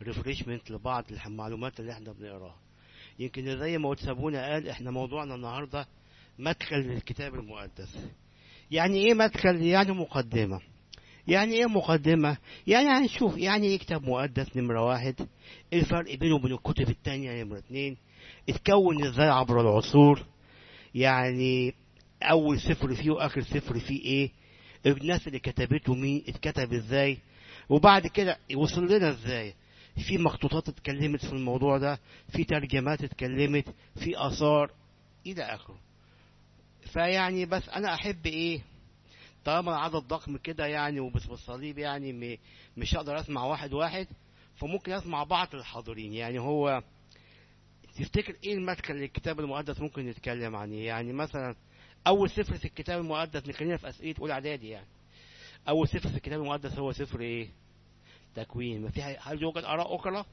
ريفريشمنت لبعض المعلومات اللي احنا بنقراها يمكن زي ما سابونا قال احنا موضوعنا النهارده مدخل للكتاب المقدس يعني ايه مدخل يعني مقدمة يعني ايه مقدمة يعني هنشوف يعني ايه كتاب مقدس نمرة واحد الفرق بينه وبين الكتب التانية نمرة اتنين اتكون ازاي عبر العصور يعني اول سفر فيه واخر سفر فيه ايه الناس اللي كتبته مين اتكتب ازاي وبعد كده وصل لنا ازاي في مخطوطات اتكلمت في الموضوع ده في ترجمات اتكلمت في اثار الى اخره فيعني بس انا احب ايه طالما العدد ضخم كده يعني وبس بالصليب يعني م- مش هقدر اسمع واحد واحد فممكن اسمع بعض الحاضرين يعني هو تفتكر ايه المدخل للكتاب المقدس ممكن نتكلم عنه يعني مثلا اول سفر في الكتاب المقدس نخلينا في اسئله اولى اعدادي يعني اول سفر في الكتاب المقدس هو سفر ايه تكوين ما في هل يوجد اراء اخرى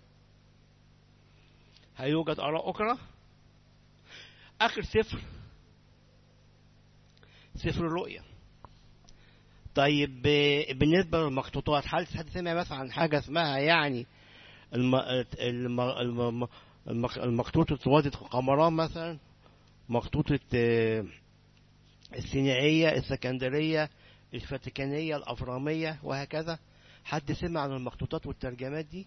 هل يوجد اراء اخرى اخر سفر سفر الرؤيا طيب ب- بالنسبة للمخطوطات هل حد سمع مثلا عن حاجة اسمها يعني الم... الم... الم... المخ... المخطوطة وادي قمران مثلا مخطوطة آه، السينائية السكندرية الفاتيكانية الأفرامية وهكذا حد سمع عن المخطوطات والترجمات دي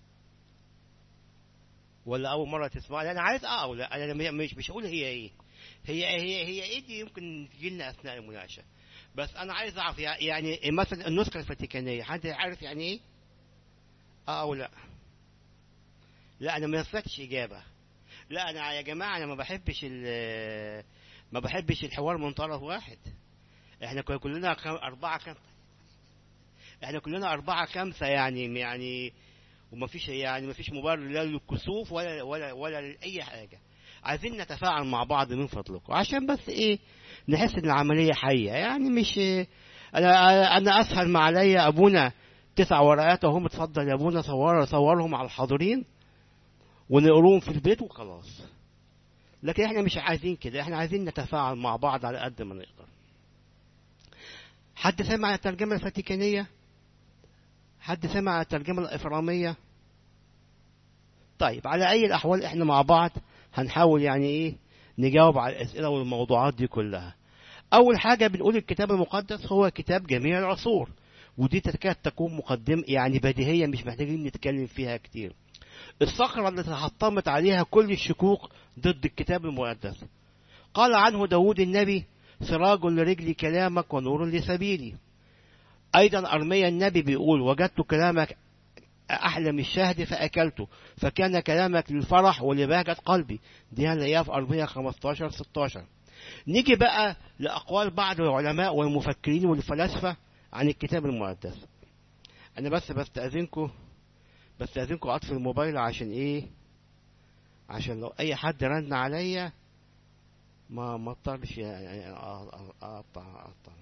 ولا أول مرة تسمع أنا عايز أه أو لا أنا مش مش هقول هي إيه هي هي هي إيه دي يمكن تجي لنا أثناء المناقشة بس أنا عايز أعرف يع- يعني مثلا النسخة الفاتيكانية حد عارف يعني إيه؟ أه أو لا لا أنا ما سمعتش إجابة لا أنا يا جماعة أنا ما بحبش ال ما بحبش الحوار من طرف واحد احنا كنا كلنا خم... أربعة خمسة احنا كلنا أربعة خمسة يعني يعني وما فيش يعني ما فيش مبرر لا للكسوف ولا ولا ولا لأي حاجة عايزين نتفاعل مع بعض من فضلكم عشان بس ايه نحس ان العملية حية يعني مش انا انا اسهل ما عليا ابونا تسع ورقات اهم اتفضل يا ابونا صور صورهم على الحاضرين ونقروهم في البيت وخلاص لكن احنا مش عايزين كده احنا عايزين نتفاعل مع بعض على قد ما نقدر حد سمع عن الترجمة الفاتيكانية حد سمع عن الترجمة الإفرامية طيب على أي الأحوال احنا مع بعض هنحاول يعني ايه نجاوب على الأسئلة والموضوعات دي كلها أول حاجة بنقول الكتاب المقدس هو كتاب جميع العصور ودي تكاد تكون مقدم يعني بديهية مش محتاجين نتكلم فيها كتير الصخرة اللي تحطمت عليها كل الشكوك ضد الكتاب المقدس قال عنه داود النبي سراج لرجلي كلامك ونور لسبيلي أيضا أرميا النبي بيقول وجدت كلامك أحلى من الشهد فأكلته فكان كلامك للفرح ولبهجة قلبي دي هنلاقيها في أرميا 15 16 نيجي بقى لأقوال بعض العلماء والمفكرين والفلاسفة عن الكتاب المقدس أنا بس بستأذنكم بستأذنكم أطفي الموبايل عشان إيه عشان لو أي حد رن عليا ما ما اضطرش يعني اقطع اقطع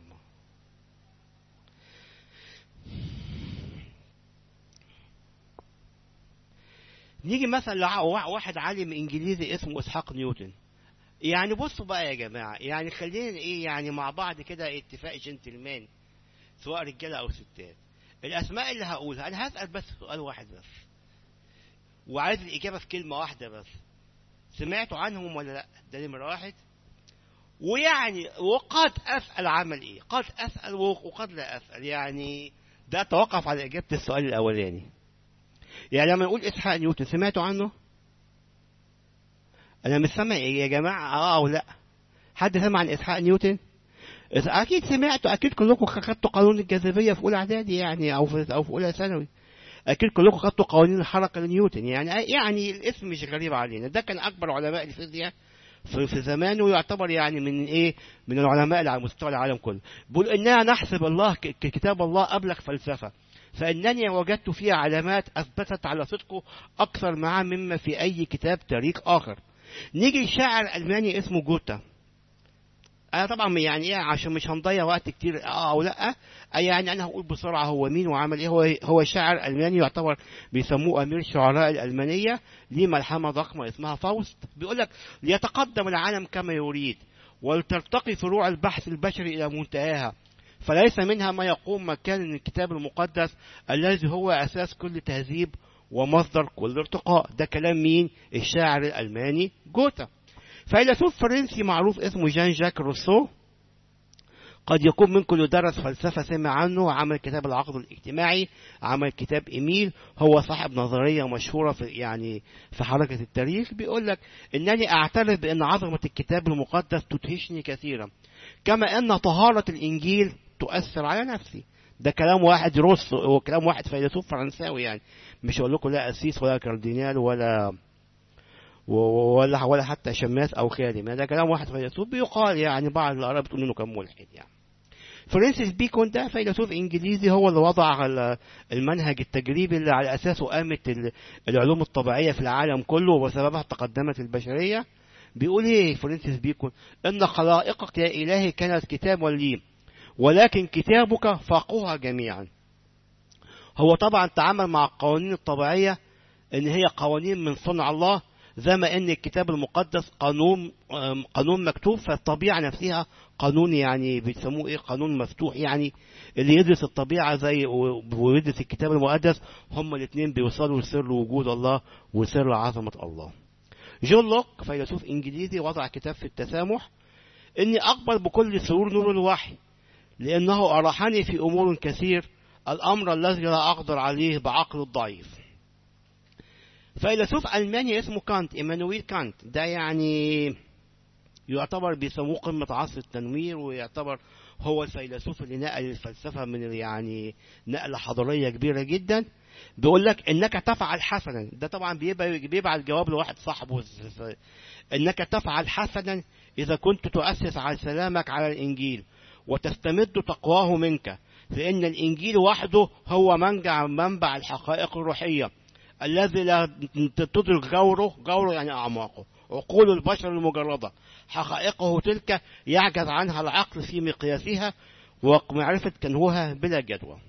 نيجي مثلا لواحد عالم انجليزي اسمه اسحاق نيوتن يعني بصوا بقى يا جماعه يعني خلينا ايه يعني مع بعض كده اتفاق جنتلمان سواء رجاله او ستات الاسماء اللي هقولها انا هسال بس سؤال واحد بس وعايز الاجابه في كلمه واحده بس سمعتوا عنهم ولا لا ده نمره واحد ويعني وقد أسأل عمل إيه قد أسأل وقد لا أسأل يعني ده توقف على إجابة السؤال الأولاني يعني لما نقول إسحاق نيوتن سمعتوا عنه أنا مش سامع إيه يا جماعة آه أو لا حد سمع عن إسحاق نيوتن أكيد سمعتوا أكيد كلكم خدتوا قانون الجاذبية في أولى إعدادي يعني أو في أو في أولى ثانوي أكيد كلكم خدتوا قوانين الحركة لنيوتن يعني يعني الاسم مش غريب علينا ده كان أكبر علماء الفيزياء في, في زمانه يعتبر يعني من ايه من العلماء اللي على مستوى العالم كله بيقول اننا نحسب الله ككتاب الله ابلغ فلسفه فانني وجدت فيها علامات اثبتت على صدقه اكثر معاه مما في اي كتاب تاريخ اخر نيجي لشاعر الماني اسمه جوتا انا طبعا يعني ايه عشان مش هنضيع وقت كتير اه او لا يعني انا هقول بسرعه هو مين وعمل ايه هو هو شاعر الماني يعتبر بيسموه امير الشعراء الالمانيه ليه ملحمه ضخمه اسمها فاوست بيقول لك ليتقدم العالم كما يريد ولترتقي فروع البحث البشري الى منتهاها فليس منها ما يقوم مكان الكتاب المقدس الذي هو اساس كل تهذيب ومصدر كل ارتقاء ده كلام مين الشاعر الألماني جوتا فيلسوف فرنسي معروف اسمه جان جاك روسو قد يكون منكم اللي درس فلسفة سمع عنه عمل كتاب العقد الاجتماعي عمل كتاب إيميل هو صاحب نظرية مشهورة في يعني في حركة التاريخ بيقول لك إنني أعترف بأن عظمة الكتاب المقدس تدهشني كثيرا كما أن طهارة الإنجيل تؤثر على نفسي ده كلام واحد روس وكلام واحد فيلسوف فرنساوي يعني مش هقول لكم لا أسيس ولا كاردينال ولا ولا ولا حتى شماس او خادم ده كلام واحد فيلسوف بيقال يعني بعض الاراء بتقول انه كان ملحد يعني فرانسيس بيكون ده فيلسوف انجليزي هو اللي وضع المنهج التجريبي اللي على اساسه قامت العلوم الطبيعيه في العالم كله وسببها تقدمت البشريه بيقول ايه فرانسيس بيكون ان خلائقك يا الهي كانت كتابا لي ولكن كتابك فاقوها جميعا هو طبعا تعامل مع القوانين الطبيعيه ان هي قوانين من صنع الله زي ما ان الكتاب المقدس قانون قانون مكتوب فالطبيعه نفسها قانون يعني بيسموه ايه قانون مفتوح يعني اللي يدرس الطبيعه زي ويدرس الكتاب المقدس هما الاثنين بيوصلوا لسر وجود الله وسر عظمه الله جون لوك فيلسوف انجليزي وضع كتاب في التسامح اني اقبل بكل سرور نور الوحي لانه ارحني في امور كثير الامر الذي لا اقدر عليه بعقل الضعيف فيلسوف ألماني اسمه كانت إيمانويل كانت ده يعني يعتبر بيسموه قمة عصر التنوير ويعتبر هو الفيلسوف اللي نقل الفلسفة من يعني نقلة حضارية كبيرة جدا بيقول لك انك تفعل حسنا ده طبعا بيبقى بيبعت جواب لواحد صاحبه انك تفعل حسنا اذا كنت تؤسس على سلامك على الانجيل وتستمد تقواه منك لان الانجيل وحده هو منبع منبع الحقائق الروحيه الذي لا تدرك غوره غوره يعني أعماقه عقول البشر المجردة حقائقه تلك يعجز عنها العقل في مقياسها ومعرفة كنهها بلا جدوى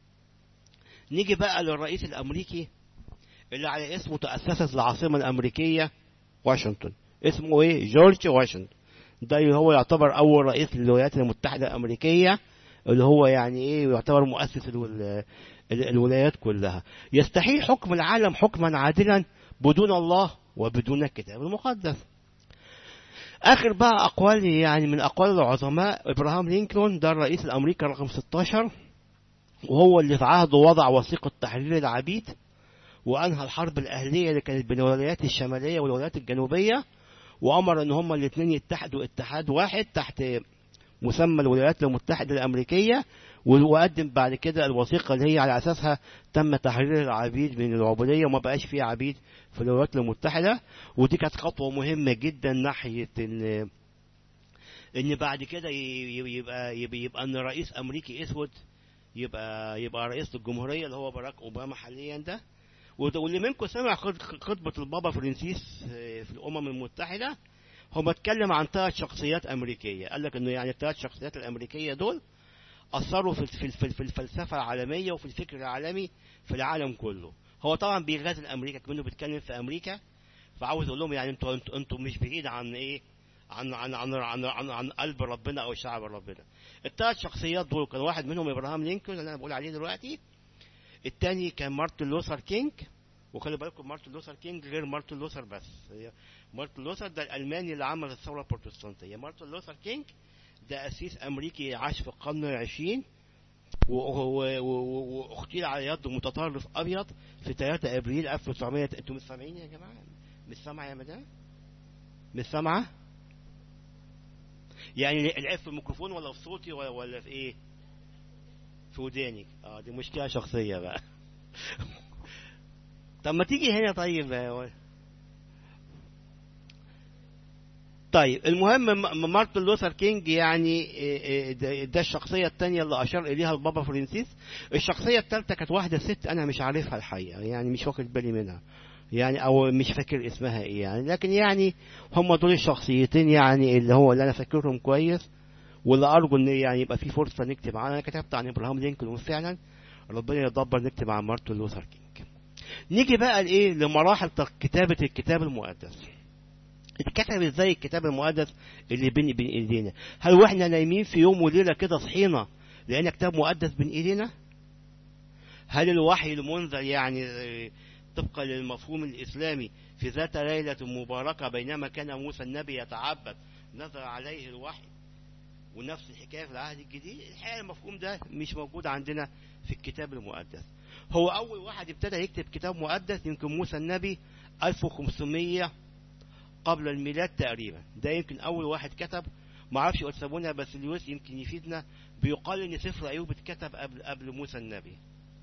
نيجي بقى للرئيس الأمريكي اللي على اسمه تأسست العاصمة الأمريكية واشنطن اسمه ايه جورج واشنطن ده هو يعتبر أول رئيس للولايات المتحدة الأمريكية اللي هو يعني ايه يعتبر مؤسس الولايات كلها يستحيل حكم العالم حكما عادلا بدون الله وبدون الكتاب المقدس اخر بقى اقوال يعني من اقوال العظماء ابراهام لينكولن ده الرئيس الامريكي رقم 16 وهو اللي في عهده وضع وثيقة تحرير العبيد وانهى الحرب الاهلية اللي كانت بين الولايات الشمالية والولايات الجنوبية وامر ان هما الاثنين يتحدوا اتحاد واحد تحت مسمى الولايات المتحدة الأمريكية وقدم بعد كده الوثيقة اللي هي على أساسها تم تحرير العبيد من العبودية وما بقاش فيه عبيد في الولايات المتحدة ودي كانت خطوة مهمة جدا ناحية إن إن بعد كده يبقى يبقى, يبقى إن رئيس أمريكي أسود يبقى يبقى رئيس الجمهورية اللي هو باراك أوباما حاليا ده واللي منكم سمع خطبة البابا فرانسيس في الأمم المتحدة هو اتكلم عن ثلاث شخصيات أمريكية قال لك إنه يعني الثلاث شخصيات الأمريكية دول أثروا في في في الفلسفة العالمية وفي الفكر العالمي في العالم كله هو طبعا بيغازل أمريكا كمنه بيتكلم في أمريكا فعاوز أقول لهم يعني أنتوا أنتوا أنتوا مش بعيد عن إيه عن عن عن عن, عن, عن قلب ربنا أو شعب ربنا الثلاث شخصيات دول كان واحد منهم إبراهام لينكولن اللي أنا بقول عليه دلوقتي الثاني كان مارتن لوثر كينج وخلي بالكم مارتن لوثر كينج غير مارتن لوثر بس هي مارتن لوثر ده الألماني اللي عمل الثورة البروتستانتية مارتن لوثر كينج ده أسيس أمريكي عاش في القرن العشرين واغتيل على يد متطرف أبيض في 3 أبريل 1900 أنتم مش سامعين يا جماعة؟ مش سامعة يا مدام؟ مش سامعة؟ يعني العيب في الميكروفون ولا في صوتي ولا, ولا في إيه؟ في ودانك اه دي مشكلة شخصية بقى طب ما تيجي هنا طيب طيب المهم مارتن لوثر كينج يعني ده الشخصية الثانية اللي أشار إليها البابا فرانسيس الشخصية الثالثة كانت واحدة ست أنا مش عارفها الحقيقة يعني مش واخد بالي منها يعني أو مش فاكر اسمها إيه يعني لكن يعني هم دول الشخصيتين يعني اللي هو اللي أنا فاكرهم كويس واللي أرجو إن يعني يبقى في فرصة نكتب عنها أنا كتبت عن إبراهام لينكولن وفعلا ربنا يدبر نكتب عن مارتن لوثر كينج نيجي بقى لإيه لمراحل كتابة الكتاب المقدس اتكتب ازاي الكتاب المقدس اللي بين بين ايدينا هل واحنا نايمين في يوم وليله كده صحينا لقينا كتاب مقدس بين ايدينا هل الوحي المنزل يعني طبقا للمفهوم الإسلامي في ذات ليلة مباركة بينما كان موسى النبي يتعبد نزل عليه الوحي ونفس الحكاية في العهد الجديد الحقيقة المفهوم ده مش موجود عندنا في الكتاب المقدس هو أول واحد ابتدى يكتب كتاب مقدس يمكن موسى النبي 1500 قبل الميلاد تقريبا ده يمكن أول واحد كتب ما اعرفش أتسابونا بس اليوس يمكن يفيدنا بيقال إن سفر أيوب اتكتب قبل قبل موسى النبي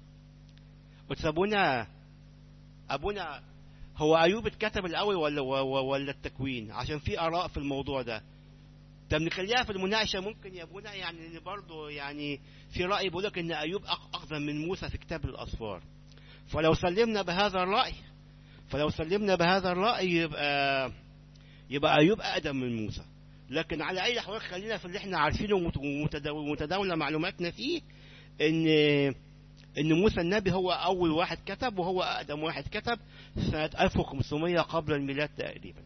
أتسابونا أبونا هو أيوب اتكتب الأول ولا ولا التكوين عشان في آراء في الموضوع ده طب نخليها في المناقشة ممكن يا ابونا يعني برضه يعني في رأي بيقول لك إن أيوب أقدم من موسى في كتاب الأسفار فلو سلمنا بهذا الرأي فلو سلمنا بهذا الرأي يبقى يبقى أيوب أقدم من موسى لكن على أي أحوال خلينا في اللي احنا عارفينه ومتداولة معلوماتنا فيه إن إن موسى النبي هو أول واحد كتب وهو أقدم واحد كتب سنة 1500 قبل الميلاد تقريبا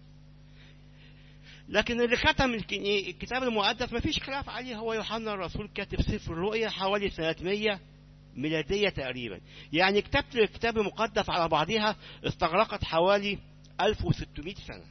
لكن اللي ختم الكتاب المقدس ما فيش خلاف عليه هو يوحنا الرسول كاتب سفر الرؤيا حوالي سنة 100 ميلادية تقريبا يعني كتابة الكتاب المقدس على بعضها استغرقت حوالي 1600 سنة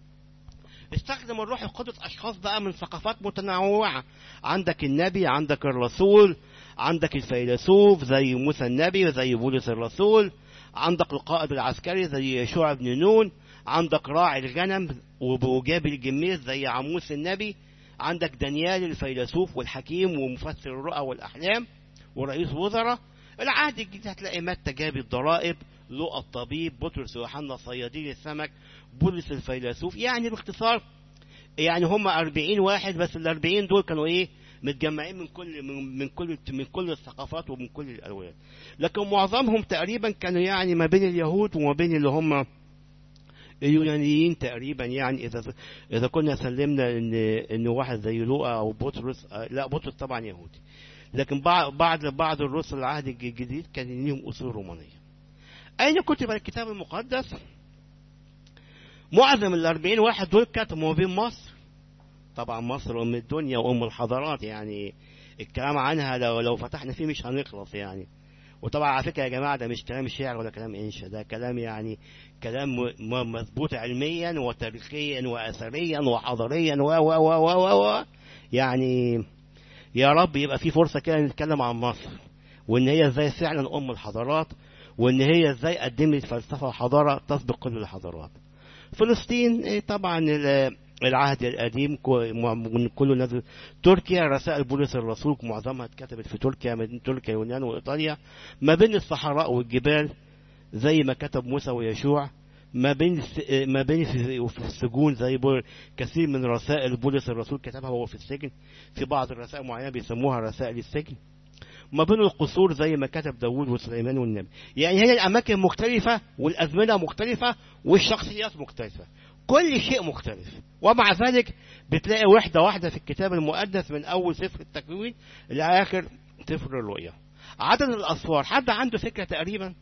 استخدم الروح القدس أشخاص بقى من ثقافات متنوعة عندك النبي عندك الرسول عندك الفيلسوف زي موسى النبي وزي بولس الرسول عندك القائد العسكري زي يشوع بن نون عندك راعي الغنم وجاب الجميز زي عموس النبي عندك دانيال الفيلسوف والحكيم ومفسر الرؤى والأحلام ورئيس وزراء العهد الجديد هتلاقي متى جاب الضرائب لقى الطبيب بطرس ويوحنا صيادين السمك بولس الفيلسوف يعني باختصار يعني هم 40 واحد بس ال 40 دول كانوا ايه متجمعين من كل من, من كل من كل الثقافات ومن كل الالوان لكن معظمهم تقريبا كانوا يعني ما بين اليهود وما بين اللي هم اليونانيين تقريبا يعني اذا اذا كنا سلمنا ان ان واحد زي لوقا او بطرس لا بطرس طبعا يهودي لكن بعض بعض بعض الرسل العهد الجديد كان ليهم اصول رومانيه اين كتب الكتاب المقدس معظم الأربعين واحد دول كتبوا بين مصر طبعا مصر أم الدنيا وأم الحضارات يعني الكلام عنها لو لو فتحنا فيه مش هنخلص يعني وطبعا على فكرة يا جماعة ده مش كلام شعر ولا كلام إنشا ده كلام يعني كلام مظبوط علميا وتاريخيا وأثريا وحضاريا و و و و و يعني يا رب يبقى في فرصة كده نتكلم عن مصر وإن هي إزاي فعلا أم الحضارات وإن هي إزاي قدمت فلسفة وحضارة تسبق كل الحضارات فلسطين طبعا العهد القديم من كله نزل تركيا رسائل بولس الرسول معظمها اتكتبت في تركيا من تركيا يونان وايطاليا ما بين الصحراء والجبال زي ما كتب موسى ويشوع ما بين ما بين في السجون زي كثير من رسائل بولس الرسول كتبها وهو في السجن في بعض الرسائل معينه بيسموها رسائل السجن ما بين القصور زي ما كتب داوود وسليمان والنبي يعني هي الأماكن مختلفة والأزمنة مختلفة والشخصيات مختلفة كل شيء مختلف ومع ذلك بتلاقي وحدة واحدة في الكتاب المقدس من أول سفر التكوين لآخر سفر الرؤيا عدد الأصفار حد عنده فكرة تقريبا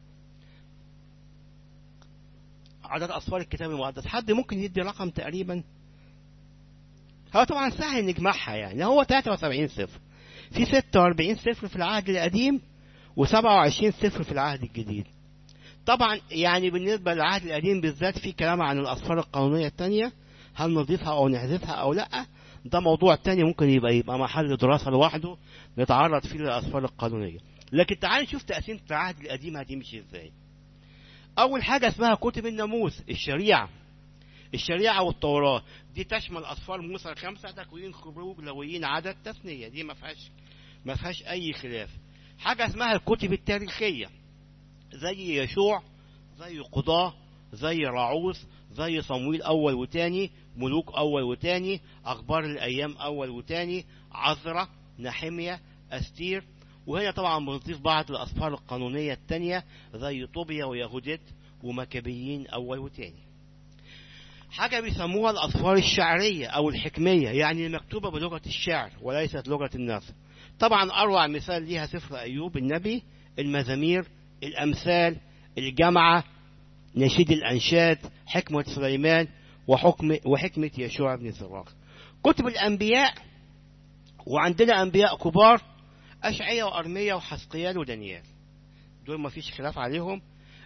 عدد أصفار الكتاب المقدس حد ممكن يدي رقم تقريبا هو طبعا سهل نجمعها يعني هو 73 صفر في 46 صفر في العهد القديم و27 صفر في العهد الجديد طبعا يعني بالنسبة للعهد القديم بالذات في كلام عن الأصفار القانونية التانية هل نضيفها أو نحذفها أو لأ ده موضوع تاني ممكن يبقى يبقى محل دراسة لوحده نتعرض فيه للأصفار القانونية لكن تعال نشوف تقسيمة العهد القديم هتمشي ازاي أول حاجة اسمها كتب الناموس الشريعة الشريعة والتوراة دي تشمل أصفار موسى الخمسة تكوين خروج لويين عدد تثنية دي ما فيهاش ما فيهاش أي خلاف حاجة اسمها الكتب التاريخية زي يشوع زي قضاة زي راعوس زي صمويل أول وتاني ملوك أول وتاني أخبار الأيام أول وتاني عذرة نحمية أستير وهنا طبعا بنضيف بعض الأصفار القانونية التانية زي طوبيا ويهوديت ومكابيين أول وتاني حاجة بيسموها الأصفار الشعرية أو الحكمية يعني مكتوبة بلغة الشعر وليست لغة النثر طبعا أروع مثال ليها سفر أيوب النبي المزامير الأمثال الجامعة نشيد الأنشاد حكمة سليمان وحكم وحكمة يشوع بن سراخ كتب الأنبياء وعندنا أنبياء كبار أشعية وأرمية وحسقيال ودانيال دول ما فيش خلاف عليهم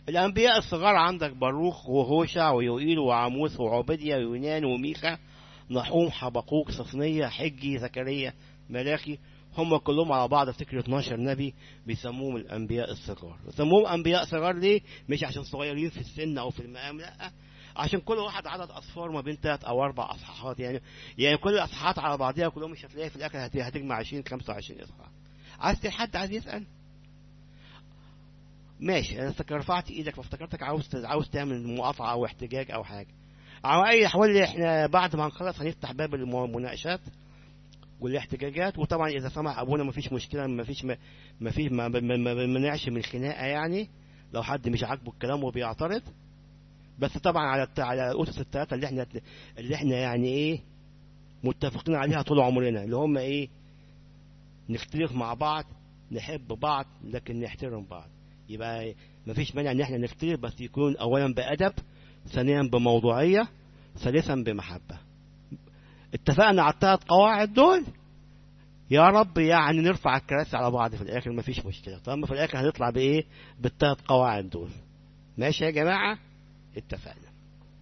الأنبياء الصغار عندك باروخ وهوشع ويوئيل وعاموس وعبدية ويونان وميخا نحوم حبقوق صفنية حجي زكريا ملاخي هم كلهم على بعض افتكر 12 نبي بيسموهم الانبياء الصغار سموهم انبياء صغار ليه مش عشان صغيرين في السن او في المقام لا عشان كل واحد عدد اصفار ما بين ثلاث او اربع اصحاحات يعني يعني كل الاصحاحات على بعضها كلهم مش هتلاقيها في الاخر هت- هتجمع 20 25 اصحاح عايز حد عايز يسال ماشي انا افتكر رفعت ايدك فافتكرتك عاوز عاوز تعمل مقاطعه او احتجاج او حاجه على اي احوال احنا بعد ما نخلص هنفتح باب المناقشات والاحتجاجات وطبعا اذا سمح ابونا ما فيش مشكله ما فيش ما فيش ما ما- ما بنمنعش من الخناقه يعني لو حد مش عاجبه الكلام وبيعترض بس طبعا على الت- على الاسس الثلاثه اللي احنا اللي احنا يعني ايه متفقين عليها طول عمرنا اللي هم ايه نختلف مع بعض نحب بعض لكن نحترم بعض يبقى ما فيش مانع ان احنا نختلف بس يكون اولا بادب ثانيا بموضوعيه ثالثا بمحبه اتفقنا على الثلاث قواعد دول يا رب يعني نرفع الكراسي على بعض في الاخر مفيش مشكله طالما في الاخر هنطلع بايه بالثلاث قواعد دول ماشي يا جماعه اتفقنا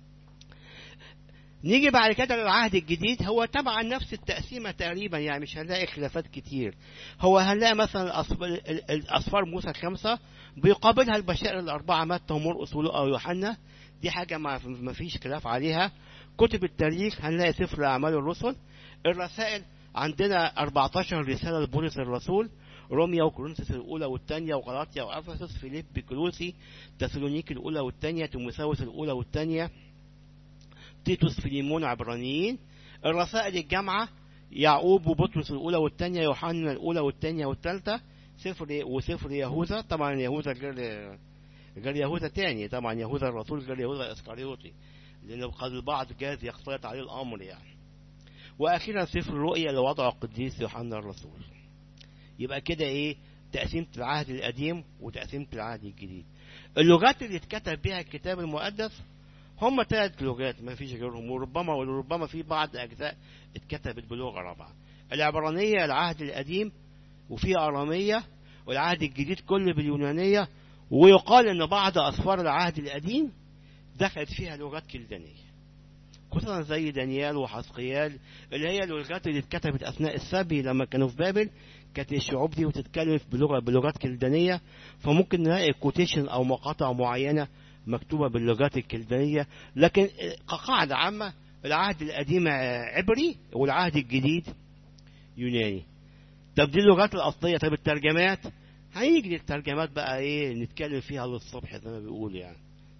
نيجي بعد كده للعهد الجديد هو طبعا نفس التقسيمة تقريبا يعني مش هنلاقي خلافات كتير هو هنلاقي مثلا الأصف- ال- الأصفار موسى الخمسة بيقابلها البشائر الأربعة متى ومرقس ولوقا ويوحنا دي حاجة ما ما فيش خلاف عليها كتب التاريخ هنلاقي سفر أعمال الرسل الرسائل عندنا 14 رسالة لبولس الرسول روميا وكورنثوس الأولى والثانية وغلاطيا وأفسس فيليب كلوسي تسالونيك الأولى والثانية تيموثاوس الأولى والثانية تيتوس فيليمون عبرانيين الرسائل الجامعة يعقوب وبطرس الأولى والثانية يوحنا الأولى والثانية والثالثة سفر وسفر يهوذا طبعا يهوذا غير غير يهوذا تاني طبعا يهوذا الرسول غير يهوذا الإسكريوطي لأن قد البعض جاز يختلط عليه الأمر يعني وأخيرا سفر الرؤيا اللي وضعه القديس يوحنا الرسول يبقى كده إيه تقسيمة العهد القديم وتقسيمة العهد الجديد اللغات اللي اتكتب بها الكتاب المقدس هم ثلاث لغات ما فيش غيرهم وربما وربما في بعض أجزاء اتكتبت بلغة رابعة العبرانية العهد القديم وفي أرامية والعهد الجديد كله باليونانية ويقال أن بعض أسفار العهد القديم دخلت فيها لغات كلدانية خصوصا زي دانيال وحسقيال اللي هي اللغات اللي اتكتبت أثناء السبي لما كانوا في بابل كانت الشعوب دي بتتكلم بلغة بلغات كلدانية فممكن نلاقي كوتيشن أو مقاطع معينة مكتوبة باللغات الكلدانية لكن كقاعدة عامة العهد القديم عبري والعهد الجديد يوناني طب دي اللغات الأصلية طب الترجمات هيجي الترجمات بقى ايه نتكلم فيها للصبح زي ما بيقول يعني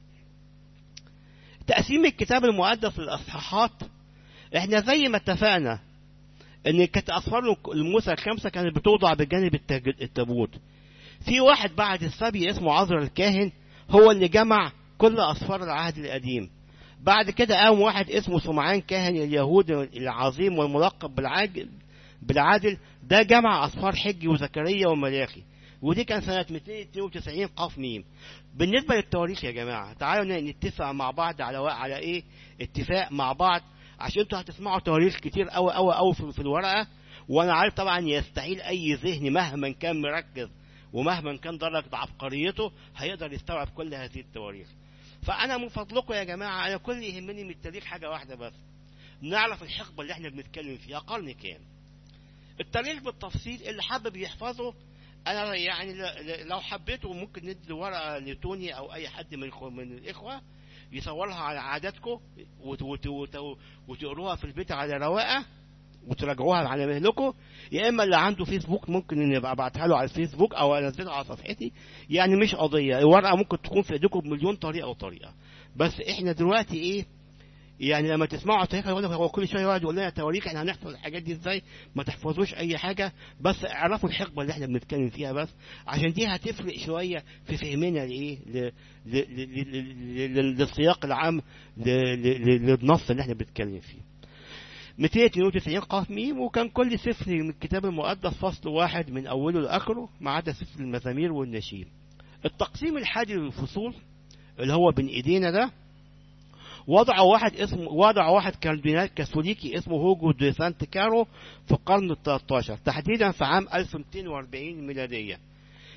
تقسيم الكتاب المقدس للأصحاحات احنا زي ما اتفقنا ان كانت أسفار الموسى الخمسة كانت بتوضع بجانب التاج- التابوت في واحد بعد السبي اسمه عذر الكاهن هو اللي جمع كل أسفار العهد القديم بعد كده قام واحد اسمه سمعان كاهن اليهود العظيم والملقب بالعاجل بالعادل ده جمع أسفار حج وزكريا وملاخي ودي كان سنة 292 قاف ميم بالنسبة للتواريخ يا جماعة تعالوا نتفق مع بعض على على ايه اتفاق مع بعض عشان انتوا هتسمعوا تواريخ كتير قوي قوي قوي في في الورقة وانا عارف طبعا يستحيل اي ذهن مهما كان مركز ومهما كان درجة عبقريته هيقدر يستوعب كل هذه التواريخ فانا من فضلكم يا جماعة انا كل اللي يهمني من التاريخ حاجة واحدة بس نعرف الحقبة اللي احنا بنتكلم فيها قرن كام التاريخ بالتفصيل اللي حابب يحفظه انا يعني ل- لو حبيته ممكن ندي ورقه لتوني او اي حد من الإخوة- من الاخوه يصورها على عاداتكم وت- وت- وت- وتقروها في البيت على رواقه وتراجعوها على مهلكم يا اما اللي عنده فيسبوك ممكن ان ابقى ابعتها له على الفيسبوك او انزلها على صفحتي يعني مش قضيه الورقه ممكن تكون في ايديكم بمليون طريقه وطريقه بس احنا دلوقتي ايه يعني لما تسمعوا تاريخ يقول لك هو كل شويه يقعد يقول لنا تواريخ احنا هنحفظ الحاجات دي ازاي ما تحفظوش اي حاجه بس اعرفوا الحقبه اللي احنا بنتكلم فيها بس عشان دي هتفرق شويه في فهمنا لايه ل- ل- ل- ل- ل- للسياق العام ل- ل- ل- للنص اللي احنا بنتكلم فيه 292 قاف ميم وكان كل سفر من الكتاب المقدس فصل واحد من اوله لاخره ما عدا سفر المزامير والنشيد التقسيم الحادي للفصول اللي هو بين ايدينا ده وضع واحد اسمه وضع واحد كاردينال كاثوليكي اسمه هوجو دي سانت كارو في القرن ال 13 تحديدا في عام 1240 ميلادية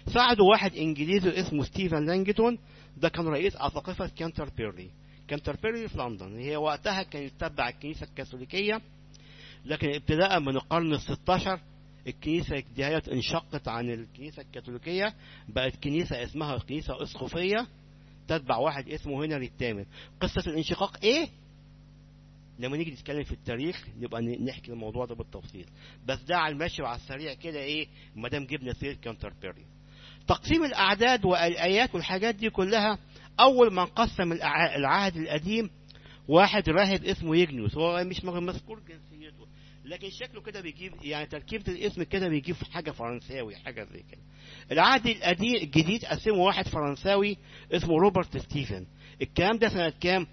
ساعده واحد انجليزي اسمه ستيفن لانجتون ده كان رئيس اساقفه كانتربيري كانتربيري في لندن هي وقتها كانت تتبع الكنيسه الكاثوليكيه لكن ابتداء من القرن ال 16 الكنيسة ديت انشقت عن الكنيسة الكاثوليكية بقت كنيسة اسمها كنيسة اسقفية تتبع واحد اسمه هنري الثامن قصة الانشقاق ايه لما نيجي نتكلم في التاريخ نبقى نحكي الموضوع ده بالتفصيل بس ده على المشي وعلى السريع كده ايه ما دام جبنا سيره كانتربيري تقسيم الاعداد والايات والحاجات دي كلها اول ما قسم العهد القديم واحد راهب اسمه يجنوس هو مش مذكور جنسيته لكن شكله كده بيجيب يعني تركيبة الاسم كده بيجيب حاجة فرنساوي حاجة زي كده العهد القديم الجديد قسمه واحد فرنساوي اسمه روبرت ستيفن الكلام ده سنة كام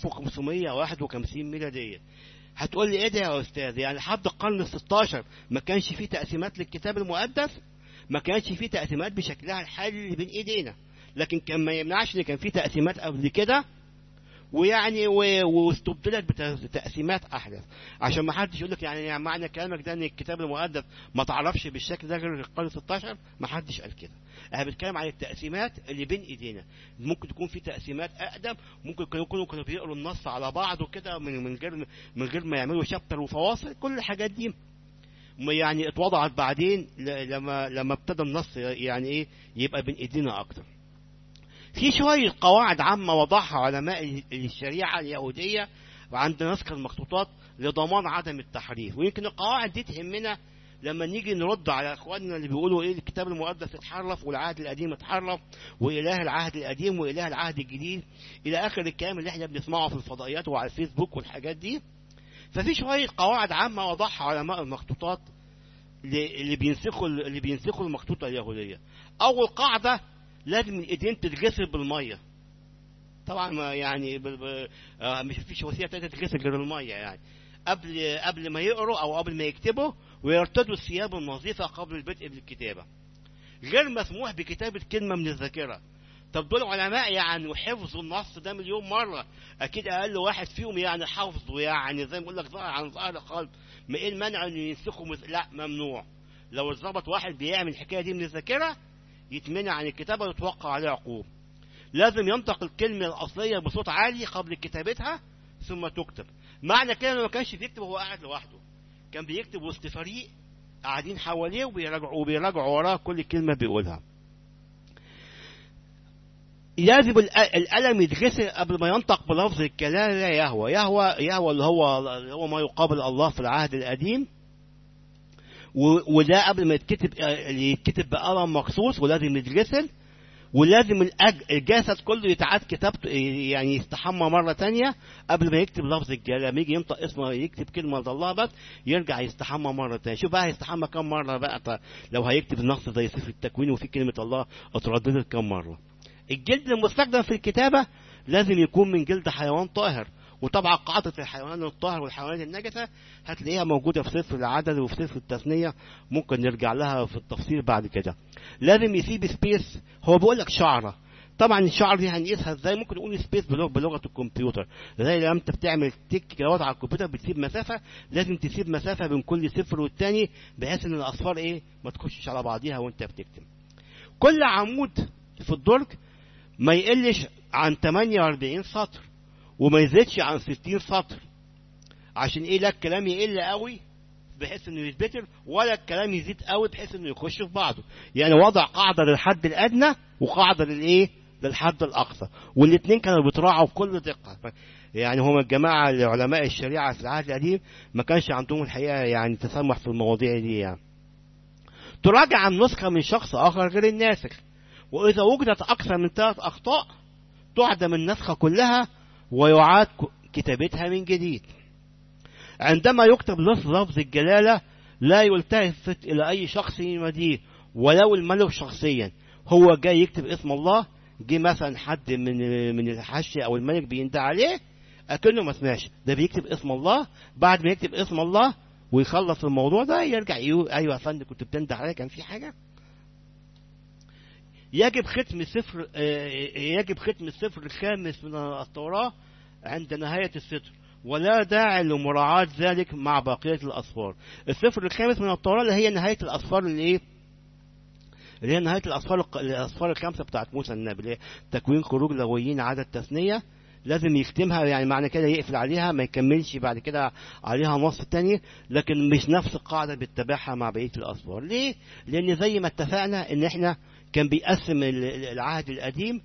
1551 ميلادية هتقول لي ايه ده يا استاذ يعني لحد القرن ال 16 ما كانش فيه تقسيمات للكتاب المقدس ما كانش فيه تقسيمات بشكلها الحالي اللي بين ايدينا لكن كان ما يمنعش ان كان فيه تقسيمات قبل كده ويعني واستبدلت بتقسيمات احدث عشان ما حدش يقول لك يعني, يعني معنى كلامك ده ان الكتاب المقدس ما تعرفش بالشكل ده غير القرن 16 ما حدش قال كده انا بتكلم عن التقسيمات اللي بين ايدينا ممكن تكون في تقسيمات اقدم ممكن يكونوا كانوا بيقروا النص على بعضه كده من من غير من غير ما يعملوا شابتر وفواصل كل الحاجات دي يعني اتوضعت بعدين لما لما ابتدى النص يعني ايه يبقى بين ايدينا اكتر في شوية قواعد عامة وضعها علماء الشريعة اليهودية عند نسخ المخطوطات لضمان عدم التحريف ويمكن القواعد دي تهمنا لما نيجي نرد على اخواننا اللي بيقولوا ايه الكتاب المقدس اتحرف والعهد القديم اتحرف واله العهد القديم واله العهد الجديد الى اخر الكلام اللي احنا بنسمعه في الفضائيات وعلى الفيسبوك والحاجات دي ففي شويه قواعد عامه وضعها علماء المخطوطات اللي بينسخوا اللي بينسخوا المخطوطه اليهوديه اول قاعده لازم الايدين تتغسل بالميه طبعا ما يعني ب... ب... آه مش فيش وسيله تانية تتغسل غير الميه يعني قبل قبل ما يقروا او قبل ما يكتبوا ويرتدوا الثياب النظيفه قبل البدء بالكتابه غير مسموح بكتابه كلمه من الذاكره طب دول علماء يعني حفظوا النص ده مليون مره اكيد اقل واحد فيهم يعني حافظه يعني زي ما بقول لك ظهر عن ظهر القلب ما ايه المنع انه ينسخوا مز... لا ممنوع لو اتظبط واحد بيعمل الحكايه دي من الذاكره يتمنع عن الكتابة ويتوقع عليه عقوب لازم ينطق الكلمة الأصلية بصوت عالي قبل كتابتها ثم تكتب معنى كده انه ما كانش بيكتب وهو قاعد لوحده كان بيكتب وسط فريق قاعدين حواليه وبيراجعوا وبيراجعوا وراه كل كلمة بيقولها لازم القلم يتغسل قبل ما ينطق بلفظ الكلام لا يهوى يهوى يهوى اللي هو اللي هو ما يقابل الله في العهد القديم وده قبل ما يتكتب يتكتب بقلم مخصوص ولازم يتغسل ولازم الجسد كله يتعاد كتابته يعني يستحمى مرة تانية قبل ما يكتب لفظ الجلالة لما يجي ينطق اسمه يكتب كلمة الله بس يرجع يستحمى مرة تانية شوف بقى هيستحمى كم مرة بقى لو هيكتب النص زي سفر التكوين وفي كلمة الله اترددت كم مرة الجلد المستخدم في الكتابة لازم يكون من جلد حيوان طاهر وطبعا قاعدة الحيوان الطاهر والحيوانات النجسة هتلاقيها موجودة في سفر العدد وفي سفر التثنية ممكن نرجع لها في التفصيل بعد كده لازم يسيب سبيس هو بيقول لك شعرة طبعا الشعر دي هنقيسها ازاي ممكن نقول سبيس بلغة, بلغة الكمبيوتر زي لما انت بتعمل تك كده على الكمبيوتر بتسيب مسافة لازم تسيب مسافة بين كل صفر والتاني بحيث ان الاصفار ايه ما تخشش على بعضيها وانت بتكتب كل عمود في الدرج ما يقلش عن 48 سطر وما يزيدش عن 60 سطر عشان ايه لا الكلام يقل قوي بحيث انه يتبتر ولا الكلام يزيد قوي بحيث انه يخش في بعضه يعني وضع قاعده للحد الادنى وقاعده للايه للحد الاقصى والاثنين كانوا بيتراعوا بكل دقه يعني هم الجماعه علماء الشريعه في العهد القديم ما كانش عندهم الحقيقه يعني تسمح في المواضيع دي يعني تراجع عن نسخه من شخص اخر غير الناسخ واذا وجدت اكثر من ثلاث اخطاء تعدم النسخه كلها ويعاد كتابتها من جديد عندما يكتب لفظ الجلالة لا يلتفت إلى أي شخص مديه ولو الملك شخصيا هو جاي يكتب اسم الله جه مثلا حد من من الحاشية أو الملك بيندى عليه أكنه ما سمعش ده بيكتب اسم الله بعد ما يكتب اسم الله ويخلص الموضوع ده يرجع يقول أيوة يا فندم كنت بتندى عليا كان في حاجة يجب ختم السفر يجب ختم السفر الخامس من التوراة عند نهاية السطر ولا داعي لمراعاة ذلك مع بقية الأصفار السفر الخامس من التوراة اللي هي نهاية الأصفار اللي إيه اللي هي نهايه الاصفار الق- الاصفار الخمسه بتاعت موسى النبي اللي هي تكوين خروج لويين عدد تثنيه لازم يختمها يعني معنى كده يقفل عليها ما يكملش بعد كده عليها نص تاني لكن مش نفس القاعده بيتبعها مع بقيه الاصفار ليه لان زي ما اتفقنا ان احنا كان بيقسم ال- ال- العهد القديم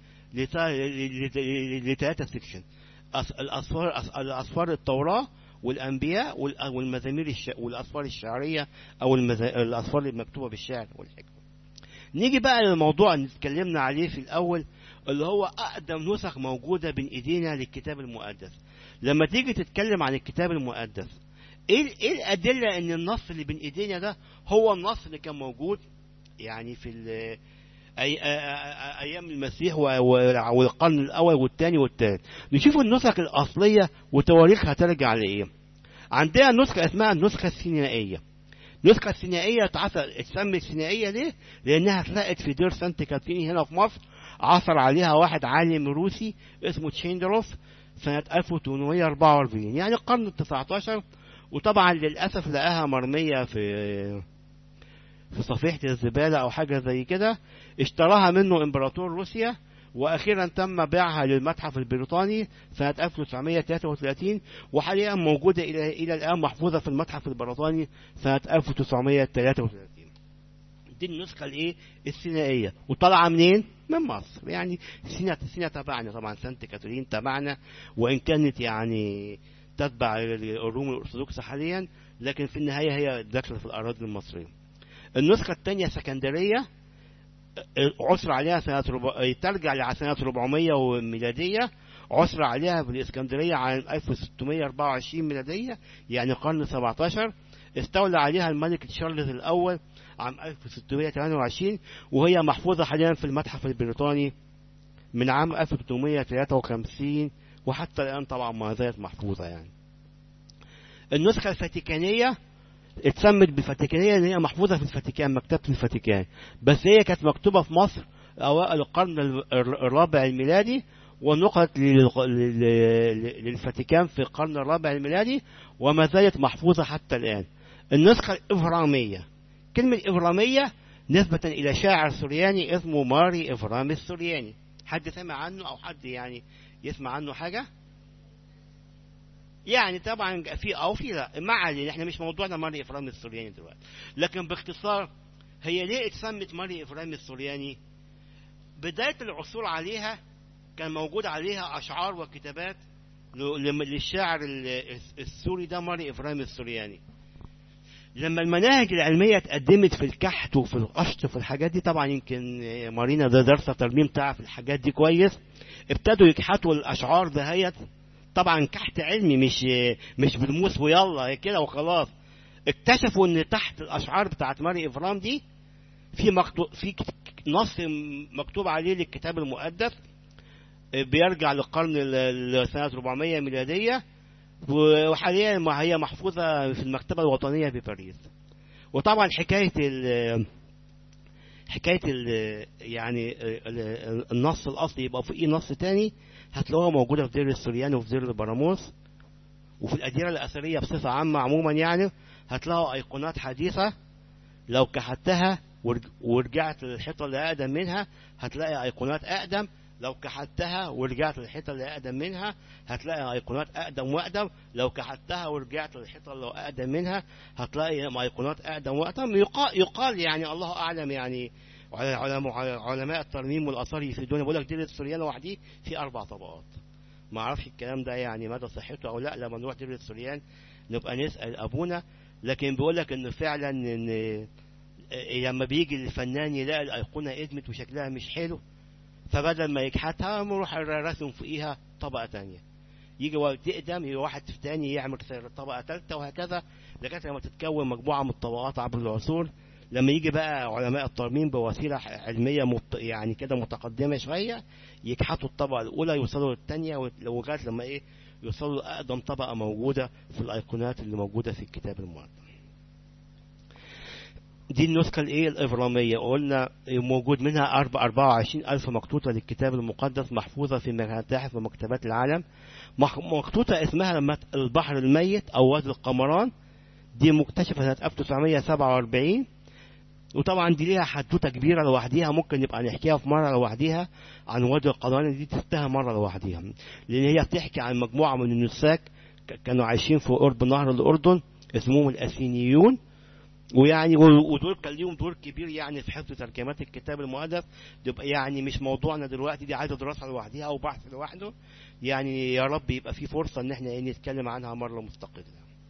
لثلاثه سيكشن الاصفار أص- الاصفار التوراه والانبياء وال- والمزامير الش... والاصفار الشعريه او المز... الاصفار المكتوبه بالشعر والحكمه نيجي بقى للموضوع اللي اتكلمنا عليه في الاول اللي هو اقدم نسخ موجوده بين ايدينا للكتاب المقدس لما تيجي تتكلم عن الكتاب المقدس ايه ايه الادله ان النص اللي بين ايدينا ده هو النص اللي كان موجود يعني في ال- أي أ- أ- ايام المسيح و- و- والقرن الاول والثاني والثالث نشوف النسخ الاصليه وتواريخها ترجع لايه عندنا نسخه اسمها النسخه السينائيه النسخه السينائيه اتعثر اتسمت سينائيه ليه لانها اتلقت في دير سانت كاترين هنا في مصر عثر عليها واحد عالم روسي اسمه تشيندروف سنة 1844 يعني القرن ال 19 وطبعا للأسف لقاها مرمية في في صفيحة الزبالة أو حاجة زي كده اشتراها منه إمبراطور روسيا وأخيرا تم بيعها للمتحف البريطاني سنة 1933 وحاليا موجودة إلى إلى الآن محفوظة في المتحف البريطاني سنة 1933 دي النسخة الإيه السينائية وطالعة منين؟ من مصر يعني سينا سينا تبعنا طبعا سانت كاترين تبعنا وإن كانت يعني تتبع الروم الأرثوذكس حاليا لكن في النهاية هي داخلة في الأراضي المصرية النسخة الثانية سكندرية عثر عليها سنة ربع... ترجع لسنة 400 ميلادية عثر عليها في الإسكندرية عام 1624 ميلادية يعني قرن 17 استولى عليها الملك تشارلز الأول عام 1628 وهي محفوظة حاليا في المتحف البريطاني من عام 1853 وحتى الآن طبعا ما زالت محفوظة يعني النسخة الفاتيكانية اتسمت بالفاتيكانية لأن هي محفوظة في الفاتيكان مكتبة الفاتيكان بس هي كانت مكتوبة في مصر أوائل القرن الرابع الميلادي ونقلت للفاتيكان في القرن الرابع الميلادي وما زالت محفوظة حتى الآن النسخة الإفرامية كلمة إفرامية نسبة إلى شاعر سورياني اسمه ماري إفرام السورياني حد سمع عنه أو حد يعني يسمع عنه حاجة يعني طبعا في أو في لا ما علينا احنا مش موضوعنا ماري إفرام السورياني دلوقتي لكن باختصار هي ليه اتسمت ماري إفرام السورياني بداية العثور عليها كان موجود عليها أشعار وكتابات للشاعر السوري ده ماري إفرام السورياني لما المناهج العلمية اتقدمت في الكحت وفي القشط وفي الحاجات دي طبعا يمكن مارينا ده دارسة ترميم تعرف الحاجات دي كويس ابتدوا يكحتوا الأشعار دهيت طبعا كحت علمي مش مش بالموس ويلا كده وخلاص اكتشفوا ان تحت الأشعار بتاعت ماري إفرام دي في مكتوب في نص مكتوب عليه للكتاب المقدس بيرجع للقرن سنة 400 ميلادية وحاليا ما هي محفوظة في المكتبة الوطنية بباريس وطبعا حكاية ال حكاية ال يعني النص الأصلي يبقى في نص تاني هتلاقوها موجودة في دير السريان وفي دير البراموس وفي الأديرة الأثرية بصفة عامة عموما يعني هتلاقوا أيقونات حديثة لو كحتها ورجعت للحيطة اللي أقدم منها هتلاقي أيقونات أقدم لو كحتها ورجعت للحيطة اللي أقدم منها هتلاقي أيقونات أقدم وأقدم لو كحتها ورجعت للحيطة اللي أقدم منها هتلاقي أيقونات أقدم وأقدم يقال, يقال يعني الله أعلم يعني علماء الترميم والآثار يفيدون بيقول لك دير السوريان لوحديه في أربع طبقات ما أعرفش الكلام ده يعني مدى صحته أو لا لما نروح دير السوريان نبقى نسأل أبونا لكن بيقول لك إنه فعلا إن لما بيجي الفنان يلاقي الأيقونة ادمت وشكلها مش حلو فبدل ما يكحتها نروح راسم فوقيها طبقة تانية يجي تقدم يجي واحد تاني يعمل طبقة تالتة وهكذا لغاية لما تتكون مجموعة من الطبقات عبر العصور لما يجي بقى علماء الترميم بوسيلة علمية مت... يعني كده متقدمة شوية يكحتوا الطبقة الأولى يوصلوا للثانية ولغاية لما إيه يوصلوا لأقدم طبقة موجودة في الأيقونات اللي موجودة في الكتاب المقدس دي النسخة الايه الإبرامية قلنا موجود منها 24 ألف مقطوطة للكتاب المقدس محفوظة في متاحف ومكتبات العالم مقطوطة اسمها البحر الميت أو وادي القمران دي مكتشفة سنة 1947 وطبعا دي ليها حدوته كبيره لوحديها ممكن نبقى نحكيها في مره لوحديها عن وادي القرآن دي تستاهل مره لوحديها لان هي بتحكي عن مجموعه من النساك ك- كانوا عايشين في قرب نهر الاردن اسمهم الاسينيون ويعني و- ودول كان ليهم دور كبير يعني في حفظ ترجمات الكتاب المقدس يبقى يعني مش موضوعنا دلوقتي دي عايزه دراسه لوحديها او بحث لوحده يعني يا رب يبقى في فرصه ان احنا إيه نتكلم عنها مره مستقله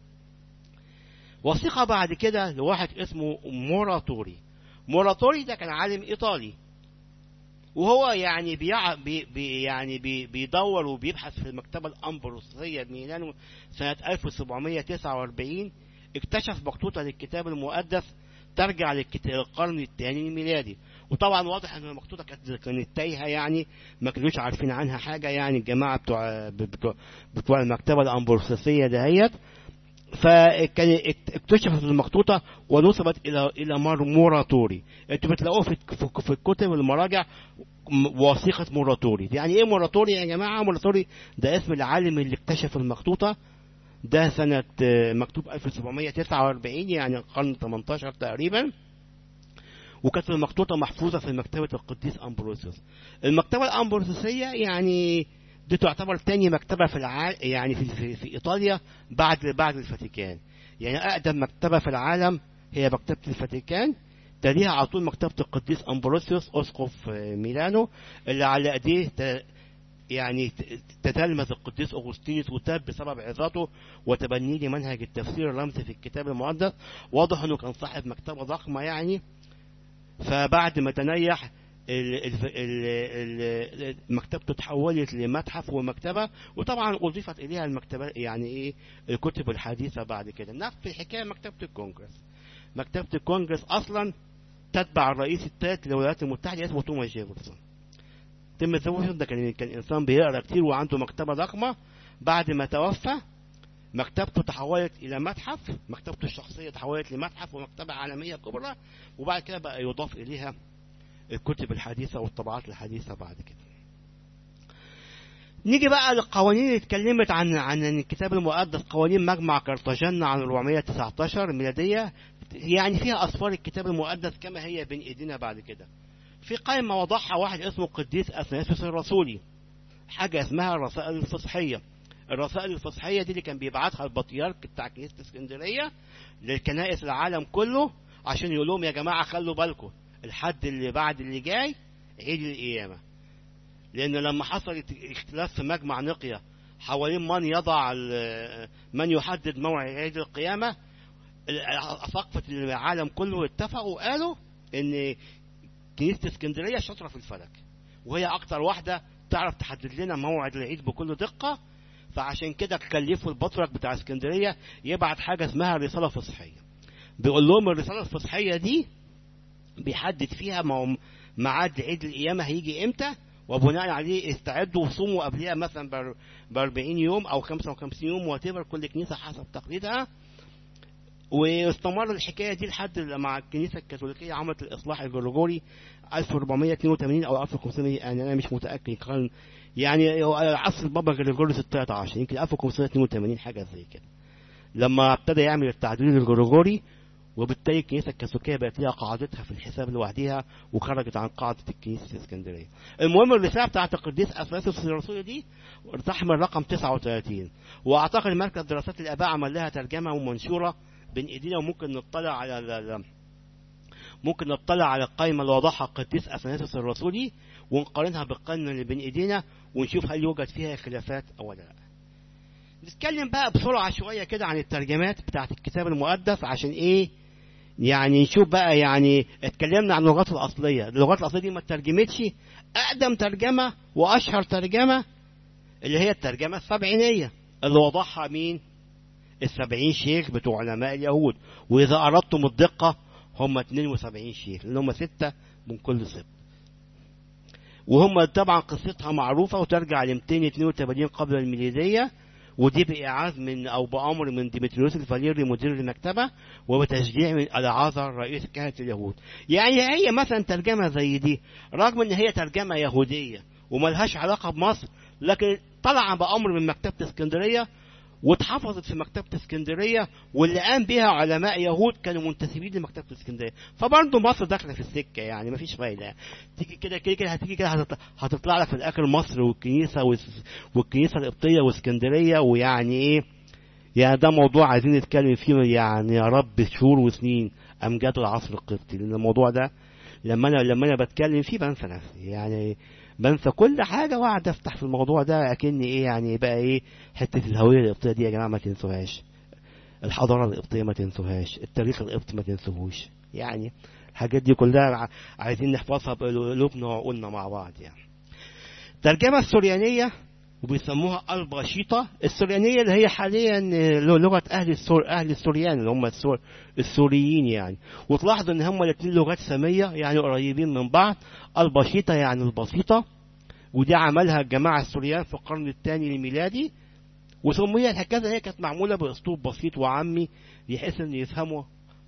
وثيقه بعد كده لواحد اسمه موراتوري موراتوري ده كان عالم ايطالي وهو يعني بيع... بي... بي... يعني بي... بيدور وبيبحث في المكتبه الامبروسيه بميلانو سنه 1749 اكتشف مخطوطه للكتاب المقدس ترجع للكت- للقرن الثاني الميلادي وطبعا واضح ان المخطوطه كانت كانت تايهه يعني ما كانوش عارفين عنها حاجه يعني الجماعه بتوع بتوع, بتوع المكتبه الامبروسيه دهيت فكان اكت- اكتشفت المخطوطة ونسبت إلى إلى مار موراتوري انتوا بتلاقوه في في- في الكتب المراجع م- وثيقة موراتوري يعني ايه موراتوري يا جماعة موراتوري ده اسم العالم اللي اكتشف المخطوطة ده سنة آه، مكتوب 1749 يعني القرن 18 تقريبا وكانت المخطوطة محفوظة في مكتبة القديس أمبروسيوس المكتبة الأمبروسية يعني دي تعتبر تاني مكتبة في العالم يعني في, في, في إيطاليا بعد بعد الفاتيكان يعني أقدم مكتبة في العالم هي مكتبة الفاتيكان تليها على طول مكتبة القديس أمبروسيوس أسقف آه، ميلانو اللي على أيديه ت- يعني ت- تتلمذ القديس أغسطينوس وتاب بسبب عظاته وتبنيه لمنهج التفسير الرمزي في الكتاب المقدس واضح أنه كان صاحب مكتبة ضخمة يعني فبعد ما تنيح ال- ال- ال- ال- مكتبته تحولت لمتحف ومكتبة وطبعا أضيفت إليها المكتبة يعني إيه الكتب الحديثة بعد كده نفس الحكاية مكتبة الكونجرس مكتبة الكونجرس أصلا تتبع الرئيس الثالث للولايات المتحدة اسمه توماس جيفرسون توماس جيفرسون ده كان كان إنسان بيقرأ كتير وعنده مكتبة ضخمة بعد ما توفى مكتبته تحولت إلى متحف مكتبته الشخصية تحولت لمتحف ومكتبة عالمية كبرى وبعد كده بقى يضاف إليها الكتب الحديثة والطبعات الحديثة بعد كده نيجي بقى للقوانين اللي اتكلمت عن عن الكتاب المقدس قوانين مجمع كرتاجنة عن 419 ميلادية يعني فيها أسفار الكتاب المقدس كما هي بين إيدينا بعد كده في قائمة وضعها واحد اسمه قديس أثناسيوس الرسولي حاجة اسمها الرسائل الفصحية الرسائل الفصحية دي اللي كان بيبعتها البطريرك بتاع كنيسة اسكندرية للكنائس العالم كله عشان يقول لهم يا جماعة خلوا بالكم الحد اللي بعد اللي جاي عيد القيامة لأن لما حصلت اختلاف في مجمع نقية حوالين من يضع ال- من يحدد موعد عيد القيامة ال- ثقفة العالم كله اتفقوا وقالوا إن كنيسة اسكندرية شاطرة في الفلك وهي أكتر واحدة تعرف تحدد لنا موعد العيد بكل دقة فعشان كده كلفوا البطرك بتاع اسكندرية يبعت حاجة اسمها رسالة فصحية بيقول لهم الرسالة الفصحية دي بيحدد فيها مو- ميعاد عيد القيامة هيجي امتى وبناء عليه استعدوا وصوموا قبلها مثلا ب 40 يوم او 55 يوم واتيفر كل كنيسة حسب تقليدها واستمر الحكاية دي لحد لما الكنيسة الكاثوليكية عملت الإصلاح الجرجوري 1482 أو 1500 يعني أنا مش متأكد كان يعني هو عصر البابا جرجوريوس ال 13 يمكن 1582 حاجة زي كده لما ابتدى يعمل التعديل الجرجوري وبالتالي الكنيسة الكاثوليكية بقت لها قاعدتها في الحساب لوحدها وخرجت عن قاعدة الكنيسة الإسكندرية. المهم الرسالة بتاعت القديس أثناسيوس الرسول دي تحمل رقم 39 وأعتقد مركز دراسات الآباء عمل لها ترجمة ومنشورة بين إيدينا وممكن نطلع على ال- ال- ممكن نطلع على القائمة اللي وضعها القديس أثناسيوس الرسولي ونقارنها بالقائمة اللي بين إيدينا ونشوف هل يوجد فيها خلافات أو لا. نتكلم بقى بسرعة شوية كده عن الترجمات بتاعت الكتاب المقدس عشان إيه يعني نشوف بقى يعني اتكلمنا عن اللغات الأصلية اللغات الأصلية دي ما اترجمتش أقدم ترجمة وأشهر ترجمة اللي هي الترجمة السبعينية اللي وضعها مين السبعين شيخ بتوع علماء اليهود وإذا أردتم الدقة هم 72 شيخ لأن هم ستة من كل سبت وهم طبعا قصتها معروفة وترجع ل 282 قبل الميلادية ودي بإعاز من أو بأمر من ديمتريوس الفاليري مدير المكتبة وبتشجيع من العازر رئيس كهنة اليهود يعني هي مثلا ترجمة زي دي رغم ان هي ترجمة يهودية وملهاش علاقة بمصر لكن طلع بأمر من مكتبة اسكندرية واتحفظت في مكتبة اسكندرية واللي قام بها علماء يهود كانوا منتسبين لمكتبة اسكندرية فبرضه مصر داخلة في السكة يعني مفيش فايدة تيجي كده كده كده هتيجي كده هتط- هتطلع لك في الآخر مصر والكنيسة والس- والكنيسة القبطية واسكندرية ويعني إيه يعني ده موضوع عايزين نتكلم فيه يعني يا رب شهور وسنين أمجاد العصر القبطي لأن الموضوع ده لما أنا لما أنا بتكلم فيه بنسى نفسي يعني بنسى كل حاجة وأقعد أفتح في الموضوع ده أكني إيه يعني بقى إيه حتة الهوية القبطية دي يا جماعة ما تنسوهاش الحضارة القبطية ما تنسوهاش التاريخ القبطي ما تنسوهوش يعني الحاجات دي كلها ع- عايزين نحفظها بقلوبنا وعقولنا مع بعض يعني الترجمة السريانية وبيسموها البشيطة السريانية اللي هي حاليا لغة أهل السور أهل السوريان اللي هم السور السوريين يعني وتلاحظوا إن هم الاثنين لغات سامية يعني قريبين من بعض البشيطة يعني البسيطة ودي عملها الجماعة السوريان في القرن الثاني الميلادي وسميت هكذا هي كانت معمولة بأسلوب بسيط وعامي بحيث إن يفهموا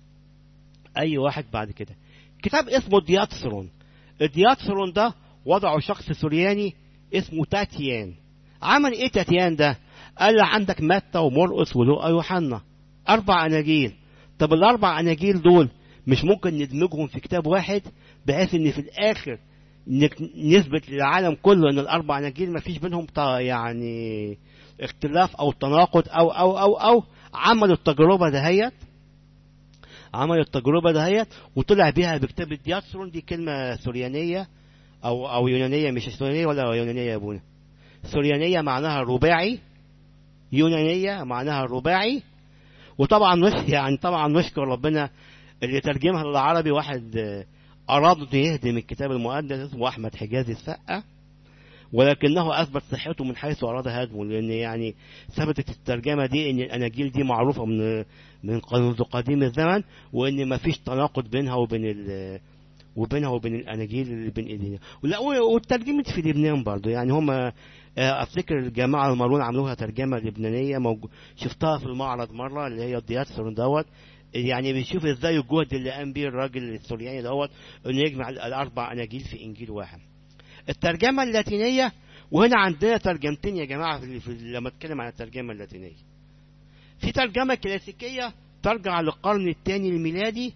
أي واحد بعد كده كتاب اسمه دياتسرون الدياتسرون ده وضعه شخص سورياني اسمه تاتيان عمل ايه تاتيان ده قال له عندك متى ومرقس ولوقا ويوحنا اربع اناجيل طب الاربع اناجيل دول مش ممكن ندمجهم في كتاب واحد بحيث ان في الاخر نك- نثبت للعالم كله ان الاربع اناجيل ما فيش بينهم ط- يعني اختلاف او تناقض او او او او عملوا التجربه دهيت عملوا التجربه دهيت وطلع بيها بكتاب الدياتسرون دي كلمه سوريانيه او او يونانيه مش سوريانيه ولا يونانيه يا ابونا سوريانيه معناها رباعي يونانيه معناها رباعي وطبعا نش يعني طبعا نشكر ربنا اللي ترجمها للعربي واحد آه، اراد انه يهدم الكتاب المقدس اسمه احمد حجازي السقا ولكنه اثبت صحته من حيث اراد هدمه لان يعني ثبتت الترجمه دي ان الاناجيل دي معروفه من من منذ قديم الزمن وان ما فيش تناقض بينها وبين ال وبينها وبين الاناجيل اللي بين ايدينا ولا واترجمت في لبنان برضو يعني هم افتكر الجماعه المارون عملوها ترجمه لبنانيه موجو شفتها في المعرض مره اللي هي الدياتسرون دوت يعني بيشوف ازاي الجهد اللي قام بيه الراجل السورياني دوت انه يجمع الاربع اناجيل في انجيل واحد الترجمه اللاتينيه وهنا عندنا ترجمتين يا جماعه في في لما اتكلم عن الترجمه اللاتينيه في ترجمه كلاسيكيه ترجع للقرن الثاني الميلادي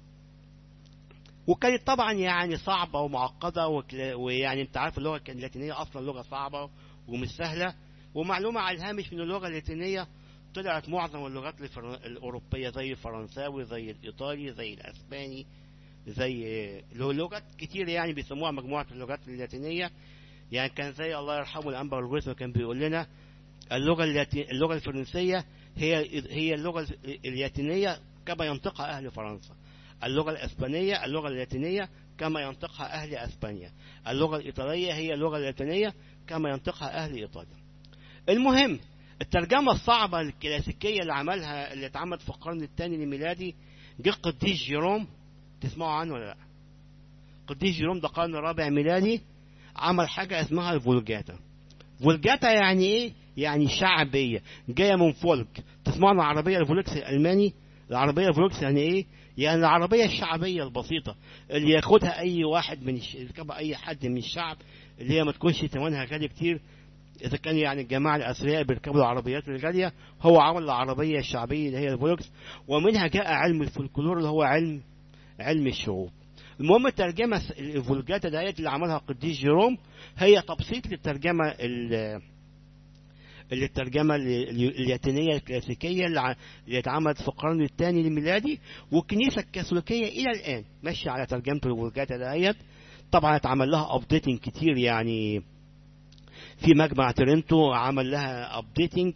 وكانت طبعا يعني صعبة ومعقدة وكلا- ويعني انت عارف اللغة اللاتينية اصلا لغة صعبة ومش سهلة ومعلومة على الهامش من اللغة اللاتينية طلعت معظم اللغات الفر- الأوروبية زي الفرنساوي زي الإيطالي زي الأسباني زي له لغات كتير يعني بيسموها مجموعة اللغات اللاتينية يعني كان زي الله يرحمه الأنبا الغوث كان بيقول لنا اللغة اللاتي... اللغة الفرنسية هي هي اللغة اللاتينية كما ينطقها أهل فرنسا اللغة الأسبانية اللغة اللاتينية كما ينطقها أهل أسبانيا اللغة الإيطالية هي اللغة اللاتينية كما ينطقها أهل إيطاليا المهم الترجمة الصعبة الكلاسيكية اللي عملها اللي اتعملت في القرن الثاني الميلادي جه القديس جيروم تسمعوا عنه ولا لا القديس جيروم ده قرن رابع ميلادي عمل حاجة اسمها الفولجاتا فولجاتا يعني ايه يعني شعبية جاية من فولك تسمعوا عن العربية الفولكس الألماني العربية الفولكس يعني ايه يعني العربية الشعبية البسيطة اللي ياخدها أي واحد من الش... يركبها أي حد من الشعب اللي هي ما تكونش ثمنها غالي كتير إذا كان يعني الجماعة الأثرياء بيركبوا العربيات الغالية هو عمل العربية الشعبية اللي هي الفولكس ومنها جاء علم الفولكلور اللي هو علم علم الشعوب المهم الترجمة الفولجاتا ديت اللي عملها القديس جيروم هي تبسيط للترجمة ال- اللي الترجمة ال- اللاتينية الكلاسيكية اللي ع- اللي اتعملت في القرن الثاني الميلادي والكنيسة الكاثوليكية إلى الآن ماشية على ترجمة الفولجاتا ديت طبعا اتعمل لها ابديتنج كتير يعني في مجمع تورنتو عمل لها ابديتنج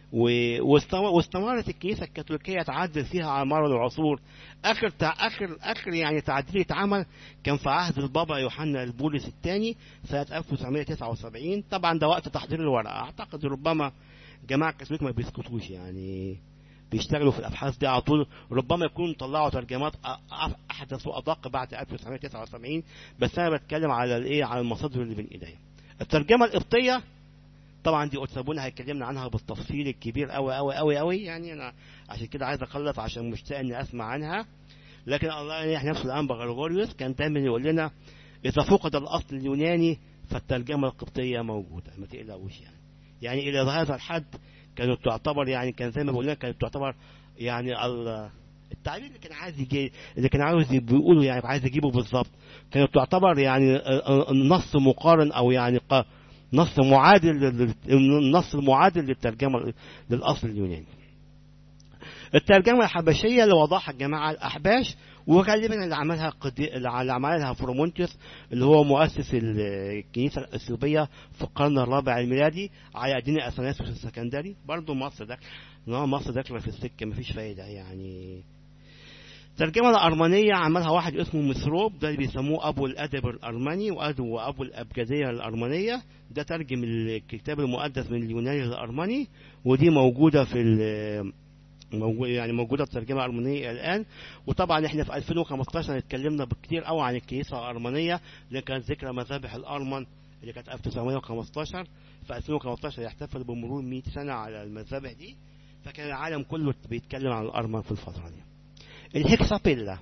واستمرت الكنيسه الكاثوليكيه تعدل فيها على مر العصور اخر تع... اخر اخر يعني تعديل اتعمل كان في عهد البابا يوحنا البولس الثاني سنه 1979 طبعا ده وقت تحضير الورقه اعتقد ربما جماعه الكاثوليك ما بيسكتوش يعني بيشتغلوا في الابحاث دي على طول ربما يكونوا طلعوا ترجمات احدث وادق بعد 1979 بس انا بتكلم على الايه على المصادر اللي بين ايديا الترجمه القبطيه طبعا دي أتسابونا هيكلمنا عنها بالتفصيل الكبير قوي قوي قوي قوي يعني انا عشان كده عايز اخلص عشان مشتاق اني اسمع عنها لكن الله يريح نفسه الانبا غرغوريوس كان دايما يقول لنا اذا فقد الاصل اليوناني فالترجمه القبطيه موجوده ما تقلقوش يعني يعني الى هذا الحد كانت تعتبر يعني كان زي ما بقول لك كانت تعتبر يعني ال- التعبير اللي كان عايز يجي اللي كان عاوز بيقوله يعني عايز يجيبه بالظبط كانت تعتبر يعني ال- ال- نص مقارن او يعني ق- نص معادل لل- النص المعادل للترجمه للاصل اليوناني الترجمة الحبشية اللي وضعها الجماعة الأحباش وغالبا اللي عملها قدي... اللي عملها فرومونتيوس اللي هو مؤسس الكنيسة الأثيوبية في القرن الرابع الميلادي على دين أثناسيوس السكندري برضه مصر داخل مصر داخلة في السكة مفيش فايدة يعني الترجمة الأرمنية عملها واحد اسمه مسروب ده اللي بيسموه أبو الأدب الأرمني وأبو وأبو الأبجدية الأرمنية ده ترجم الكتاب المقدس من اليوناني للأرمني ودي موجودة في ال- موجود يعني موجوده الترجمه الارمنيه الان وطبعا احنا في 2015 اتكلمنا بكتير قوي عن الكنيسه الارمنيه اللي كانت ذكرى مذابح الارمن اللي كانت 1915 في 2015 يحتفل بمرور 100 سنه على المذابح دي فكان العالم كله بيتكلم عن الارمن في الفتره دي الهكسابيلا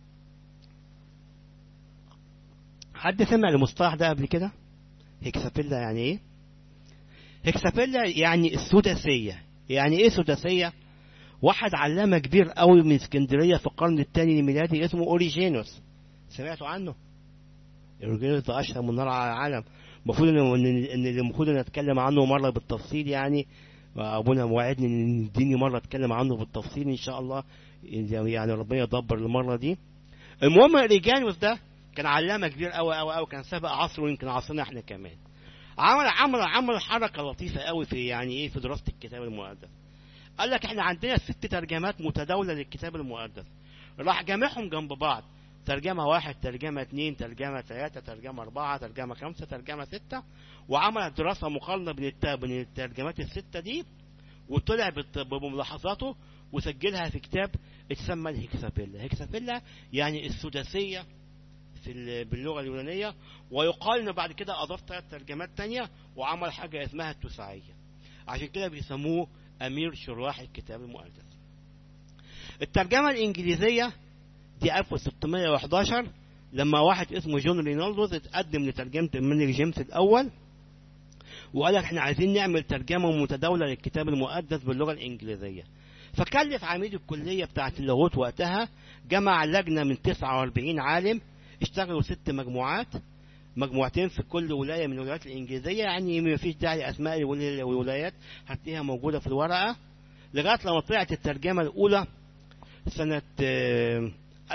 حد سمع المصطلح ده قبل كده هكسابيلا يعني ايه هكسابيلا يعني السداسيه يعني ايه سداسيه واحد علامة كبير قوي من اسكندرية في القرن الثاني الميلادي اسمه أوريجينوس سمعتوا عنه؟ أوريجينوس ده أشهر منار على العالم المفروض إن إن اللي المفروض إن أتكلم عنه مرة بالتفصيل يعني أبونا وعدني إن يديني مرة أتكلم عنه بالتفصيل إن شاء الله يعني ربنا يدبر المرة دي المهم أوريجينوس ده كان علامة كبير قوي قوي قوي كان سابق عصره ويمكن عصرنا إحنا كمان عمل عمل عمل حركة لطيفة قوي في يعني إيه في دراسة الكتاب المقدس قال لك احنا عندنا ست ترجمات متداولة للكتاب المقدس راح جامعهم جنب بعض ترجمة واحد ترجمة اثنين ترجمة ثلاثة ترجمة أربعة ترجمة خمسة ترجمة ستة وعمل دراسة مقارنة بين الت- بين الترجمات الستة دي وطلع بت- بملاحظاته وسجلها في كتاب اتسمى الهكسابيلا الهكسابيلا يعني السداسية في ال- باللغة اليونانية ويقال انه بعد كده أضاف ثلاث ترجمات تانية وعمل حاجة اسمها التسعية عشان كده بيسموه أمير شراح الكتاب المقدس الترجمة الإنجليزية دي 1611 لما واحد اسمه جون رينالدوز اتقدم لترجمة الملك جيمس الأول وقال لك احنا عايزين نعمل ترجمة متداولة للكتاب المقدس باللغة الإنجليزية فكلف عميد الكلية بتاعة اللاهوت وقتها جمع لجنة من 49 عالم اشتغلوا ست مجموعات مجموعتين في كل ولاية من الولايات الإنجليزية يعني ما فيش داعي لأسماء الول- الولايات هتلاقيها موجودة في الورقة لغاية لما طلعت الترجمة الأولى سنة آه،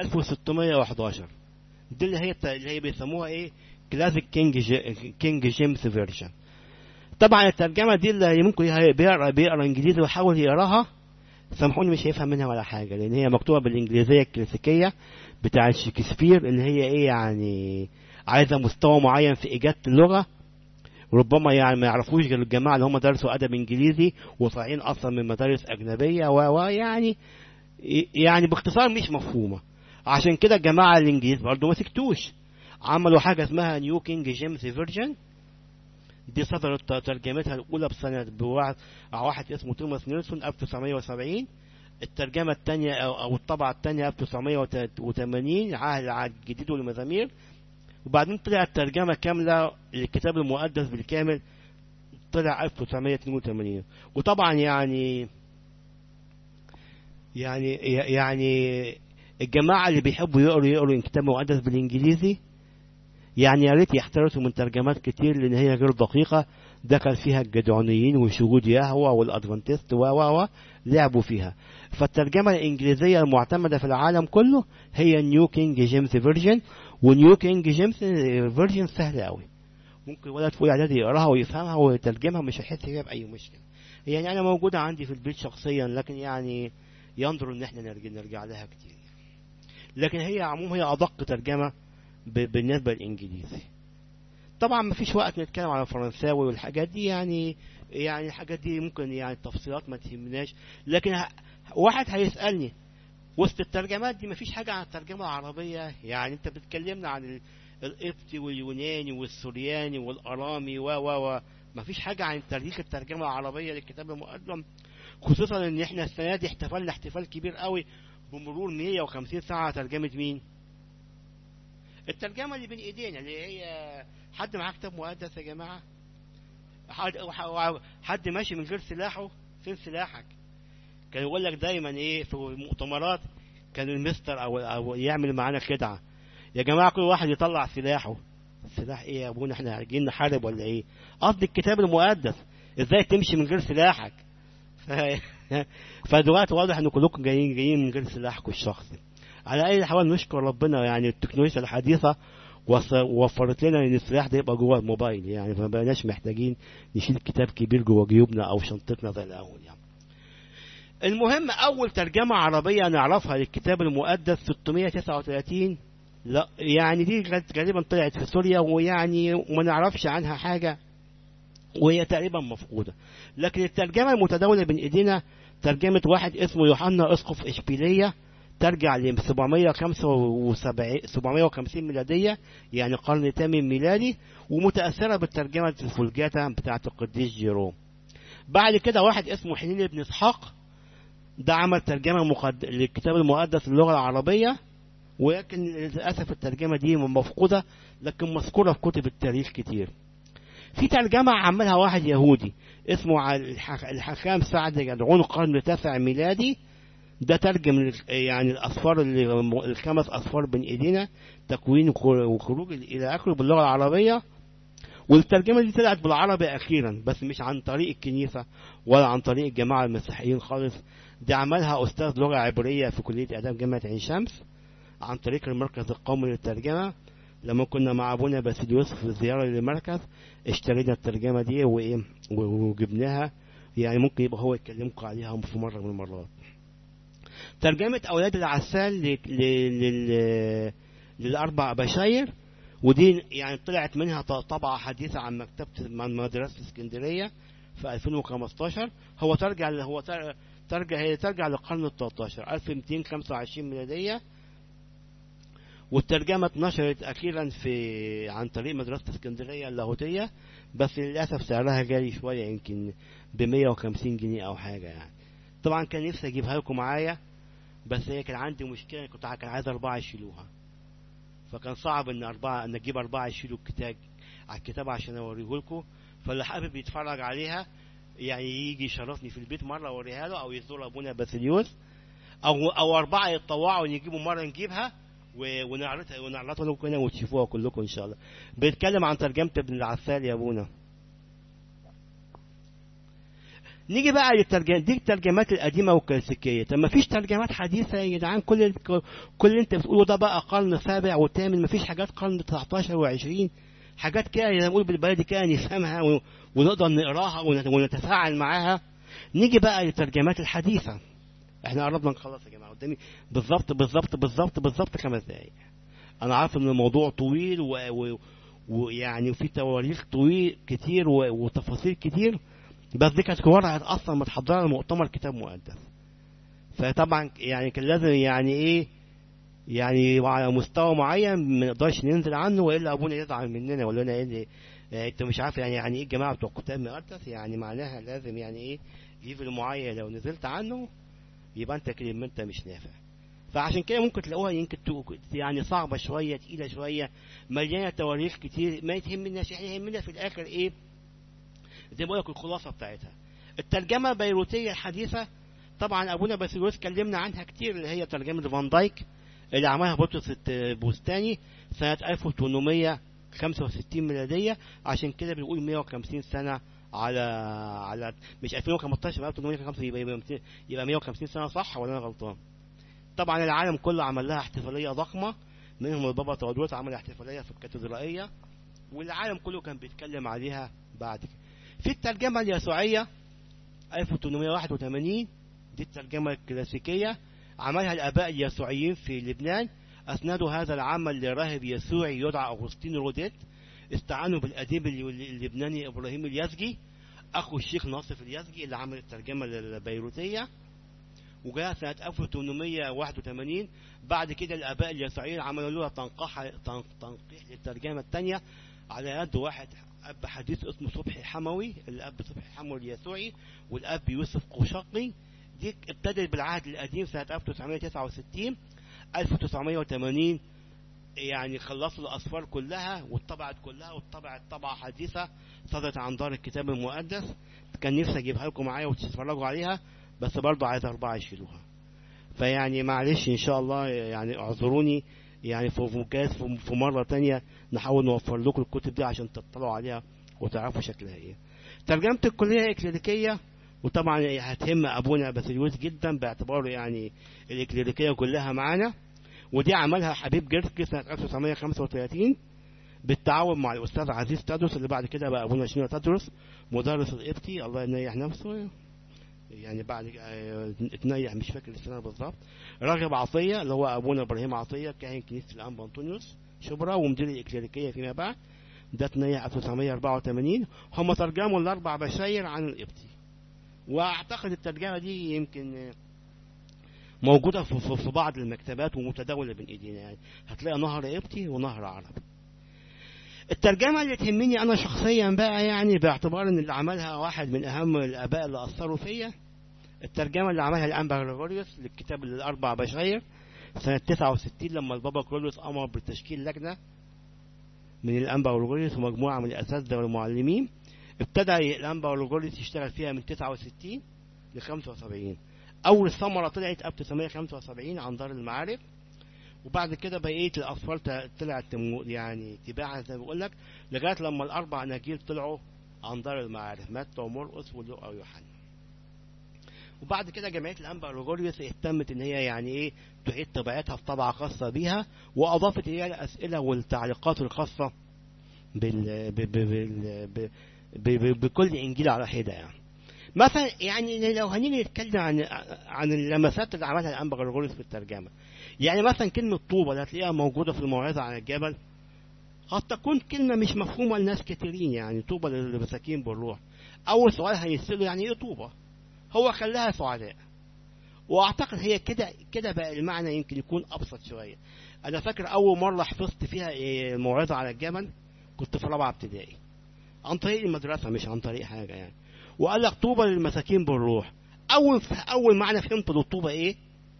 1611 دي اللي هي اللي هي بيسموها ايه كلاسيك كينج جي- كينج جيمس فيرجن طبعا الترجمة دي اللي ممكن يه- بيقرا بيقرا انجليزي ويحاول يقراها سامحوني مش هيفهم منها ولا حاجة لأن هي مكتوبة بالإنجليزية الكلاسيكية بتاعة شكسبير اللي هي إيه يعني عايزة مستوى معين في إيجاد اللغة ربما يعني ما يعرفوش غير الجماعة اللي هم درسوا أدب إنجليزي وطالعين أصلا من مدارس أجنبية و و يعني يعني باختصار مش مفهومة عشان كده الجماعة الإنجليز برضه ما سكتوش عملوا حاجة اسمها نيو كينج جيمس فيرجن دي صدرت ترجمتها الأولى بسنة بواحد واحد اسمه توماس نيلسون 1970 الترجمة الثانية أو أو الطبعة الثانية 1980 عهد العهد الجديد والمزامير وبعدين طلعت ترجمة كاملة للكتاب المقدس بالكامل طلع 1982 وطبعا يعني يعني يعني الجماعة اللي بيحبوا يقروا يقروا الكتاب المقدس بالإنجليزي يعني يا ريت يحترسوا من ترجمات كتير لأن هي غير دقيقة دخل فيها الجدعونيين وشهود يهوى والأدفنتست و و و لعبوا فيها فالترجمة الإنجليزية المعتمدة في العالم كله هي نيو كينج جيمس فيرجن ونيو كينج جيمس فيرجن سهلة قوي ممكن ولد في اعدادي يقراها ويفهمها ويترجمها مش هيحس فيها بأي مشكلة يعني أنا موجودة عندي في البيت شخصيا لكن يعني ينظر إن إحنا نرجع, نرجع لها كتير لكن هي عموما هي أدق ترجمة ب- بالنسبة للإنجليزي طبعا ما فيش وقت نتكلم على الفرنساوي والحاجات دي يعني يعني الحاجات دي ممكن يعني التفصيلات ما تهمناش لكن ه- واحد هيسألني وسط الترجمات دي ما فيش حاجة عن الترجمة العربية يعني انت بتكلمنا عن ال- القبطي واليوناني والسورياني والأرامي و و و ما فيش حاجة عن تاريخ الترجمة العربية للكتاب المقدم خصوصا ان احنا السنة دي احتفلنا احتفال كبير قوي بمرور 150 ساعة على ترجمة مين الترجمة اللي بين ايدينا اللي هي حد معاه كتاب مقدس يا جماعة حد, حد ماشي من غير سلاحه فين سلاحك كان يقول لك دايما ايه في المؤتمرات كان المستر او, أو يعمل معانا خدعه يا جماعه كل واحد يطلع سلاحه سلاح ايه يا ابونا احنا جايين نحارب ولا ايه قصد الكتاب المقدس ازاي تمشي من غير سلاحك ف... فدلوقتي واضح ان كلكم جايين جايين من غير سلاحكم الشخصي على اي حال نشكر ربنا يعني التكنولوجيا الحديثه وفرت لنا ان السلاح ده يبقى جوه الموبايل يعني فما بقناش محتاجين نشيل كتاب كبير جوه جيوبنا او شنطتنا زي الاول يعني المهم اول ترجمه عربيه نعرفها للكتاب المقدس 639 لا يعني دي غالبا طلعت في سوريا ويعني وما نعرفش عنها حاجه وهي تقريبا مفقوده لكن الترجمه المتداوله بين ايدينا ترجمه واحد اسمه يوحنا اسقف اشبيليه ترجع ل 750 ميلادية يعني القرن الثامن ميلادي ومتأثرة بالترجمة الفولجاتا بتاعة القديس جيروم بعد كده واحد اسمه حنين بن اسحاق ده عمل ترجمة مقد... للكتاب المقدس اللغة العربية ولكن للأسف الترجمة دي مفقودة لكن مذكورة في كتب التاريخ كتير في ترجمة عملها واحد يهودي اسمه الحكام سعد يدعون القرن التاسع ميلادي ده ترجم يعني الأصفار اللي الخمس أصفار بين إيدينا تكوين وخروج إلى آخره باللغة العربية والترجمة دي طلعت بالعربي أخيرا بس مش عن طريق الكنيسة ولا عن طريق الجماعة المسيحيين خالص دي عملها أستاذ لغة عبرية في كلية آداب جامعة عين شمس عن طريق المركز القومي للترجمة لما كنا مع أبونا باسيليوس في الزيارة للمركز اشترينا الترجمة دي وإيه وجبناها يعني ممكن يبقى هو يكلمكم عليها في مرة من المرات ترجمة أولاد العسال لل... للأربع بشاير ودي يعني طلعت منها طبعة حديثة عن مكتبة عن مدرسة اسكندرية في 2015 هو ترجع هو ترجع هي ترجع للقرن ال 13 1225 ميلادية والترجمة اتنشرت أخيرا في عن طريق مدرسة اسكندرية اللاهوتية بس للأسف سعرها غالي شوية يمكن ب 150 جنيه أو حاجة يعني طبعا كان نفسي أجيبها لكم معايا بس هي كان عندي مشكلة كنت كان عايز أربعة يشيلوها فكان صعب إن أربعة إن أجيب أربعة يشيلوا الكتاب على الكتاب عشان أوريه لكم فاللي حابب يتفرج عليها يعني يجي يشرفني في البيت مرة أوريها له أو يزور أبونا باسيليوس أو أو أربعة يتطوعوا يجيبوا مرة نجيبها ونعرضها ونعرضها لكم هنا وتشوفوها كلكم إن شاء الله بيتكلم عن ترجمة ابن العسال يا أبونا نيجي بقى للترجمة دي الترجمات القديمة والكلاسيكية طب ما فيش ترجمات حديثة يا جدعان كل كل اللي انت بتقوله ده بقى قرن سابع وثامن ما فيش حاجات قرن 19 و20 حاجات كده زي ما نقول بالبلدي كده نفهمها ونقدر نقراها ونتفاعل معاها نيجي بقى للترجمات الحديثة احنا قربنا نخلص يا جماعة قدامي بالظبط بالظبط بالظبط بالظبط خمس دقايق انا عارف ان الموضوع طويل ويعني وفي تواريخ طويل كتير وتفاصيل كتير بس دي كانت ورقة أصلا متحضرة لمؤتمر كتاب مقدس فطبعا يعني كان لازم يعني إيه يعني على مستوى معين ما نقدرش ننزل عنه والا ابونا يزعل مننا ولا لنا ايه انت مش عارف يعني يعني ايه الجماعه بتوع كتاب مقدس يعني معناها لازم يعني ايه ليفل معين لو نزلت عنه يبقى انت كده انت مش نافع فعشان كده ممكن تلاقوها يمكن يعني صعبه شويه تقيله شويه مليانه تواريخ كتير ما يهمناش احنا يهمنا في الاخر ايه زي ما بقول لك الخلاصه بتاعتها الترجمه البيروتيه الحديثه طبعا ابونا باسيليوس كلمنا عنها كتير اللي هي ترجمه فان دايك اللي عملها بطرس البستاني سنة 1865 ميلادية عشان كده بنقول 150 سنة على على مش 2015 بقى 1850 يبقى يبقى 150 سنة صح ولا أنا غلطان؟ طبعا العالم كله عمل لها احتفالية ضخمة منهم البابا تودروس عمل احتفالية في الكاتدرائية والعالم كله كان بيتكلم عليها بعد كده. في الترجمة اليسوعية 1881 دي الترجمة الكلاسيكية عملها الآباء اليسوعيين في لبنان أسندوا هذا العمل لراهب يسوعي يدعى أغسطين روديت استعانوا بالأديب اللبناني إبراهيم اليزجي أخو الشيخ ناصف اليزجي اللي عمل الترجمة البيروتية وجاء سنة 1881 بعد كده الآباء اليسوعيين عملوا له تنقيح تنقيح للترجمة الثانية على يد واحد أب حديث اسمه صبحي حموي الأب صبحي حموي اليسوعي والأب يوسف قشقي دي ابتدت بالعهد القديم سنة 1969 1980 يعني خلصوا الأصفار كلها واتطبعت كلها واتطبعت طبعة حديثة صدرت عن دار الكتاب المقدس كان نفسي أجيبها لكم معايا وتتفرجوا عليها بس برضه عايز أربعة يشيلوها فيعني معلش إن شاء الله يعني اعذروني يعني في مكاس في مرة تانية نحاول نوفر لكم الكتب دي عشان تطلعوا عليها وتعرفوا شكلها ايه ترجمة الكلية الإكليريكية وطبعا هتهم أبونا باسيليوس جدا باعتباره يعني الإكليريكية كلها معانا ودي عملها حبيب جيرسكي سنة 1935 بالتعاون مع الأستاذ عزيز تدرس اللي بعد كده بقى أبونا شنو تدرس مدرس الإبتي الله ينيح نفسه يعني بعد اتنيح مش فاكر السنة بالظبط راغب عطية اللي هو أبونا إبراهيم عطية كاهن كنيسة الأنبا أنطونيوس شبرا ومدير الإكليريكية فيما بعد ده اتنيح 1984 هم ترجموا الأربع بشاير عن الإبتي وأعتقد الترجمة دي يمكن موجودة في, في بعض المكتبات ومتداولة بين ايدينا يعني هتلاقي نهر قبطي ونهر عربي الترجمة اللي تهمني أنا شخصيا بقى يعني باعتبار إن اللي عملها واحد من أهم الآباء اللي أثروا فيا الترجمة اللي عملها الأنبا غريغوريوس للكتاب الأربع بشاير سنة 69 لما البابا كرولوس أمر بتشكيل لجنة من الأنبا غريغوريوس ومجموعة من الأساتذة والمعلمين ابتدى الأنبا غريغوريوس يشتغل فيها من 69 ل 75 أول ثمرة طلعت قبل 975 عن دار المعارف وبعد كده بقية الأطفال طلعت يعني تباعا زي ما بقول لك لغاية لما الأربع أناجيل طلعوا عن دار المعارف متى ومرقس ولوقا ويوحنا وبعد كده جمعية الأنبا روجوريوس اهتمت إن هي يعني إيه تعيد طبيعتها في طبعة خاصة بيها وأضافت إليها الأسئلة والتعليقات الخاصة بال... ب... ب... ب... بكل إنجيل على حدة يعني مثلا يعني لو هنيجي نتكلم عن عن اللمسات اللي عملها الانبا غرغوريوس في الترجمه يعني مثلا كلمه طوبه اللي هتلاقيها موجوده في الموعظه عن الجبل قد تكون كلمه مش مفهومه لناس كثيرين يعني طوبه للمساكين بالروح اول سؤال هيساله يعني ايه طوبه هو خلاها سعداء واعتقد هي كده كده بقى المعنى يمكن يكون ابسط شويه انا فاكر اول مره حفظت فيها الموعظه على الجبل كنت في رابعه ابتدائي عن طريق المدرسه مش عن طريق حاجه يعني وقال لك طوبى للمساكين بالروح اول اول معنى فهمت للطوبه ايه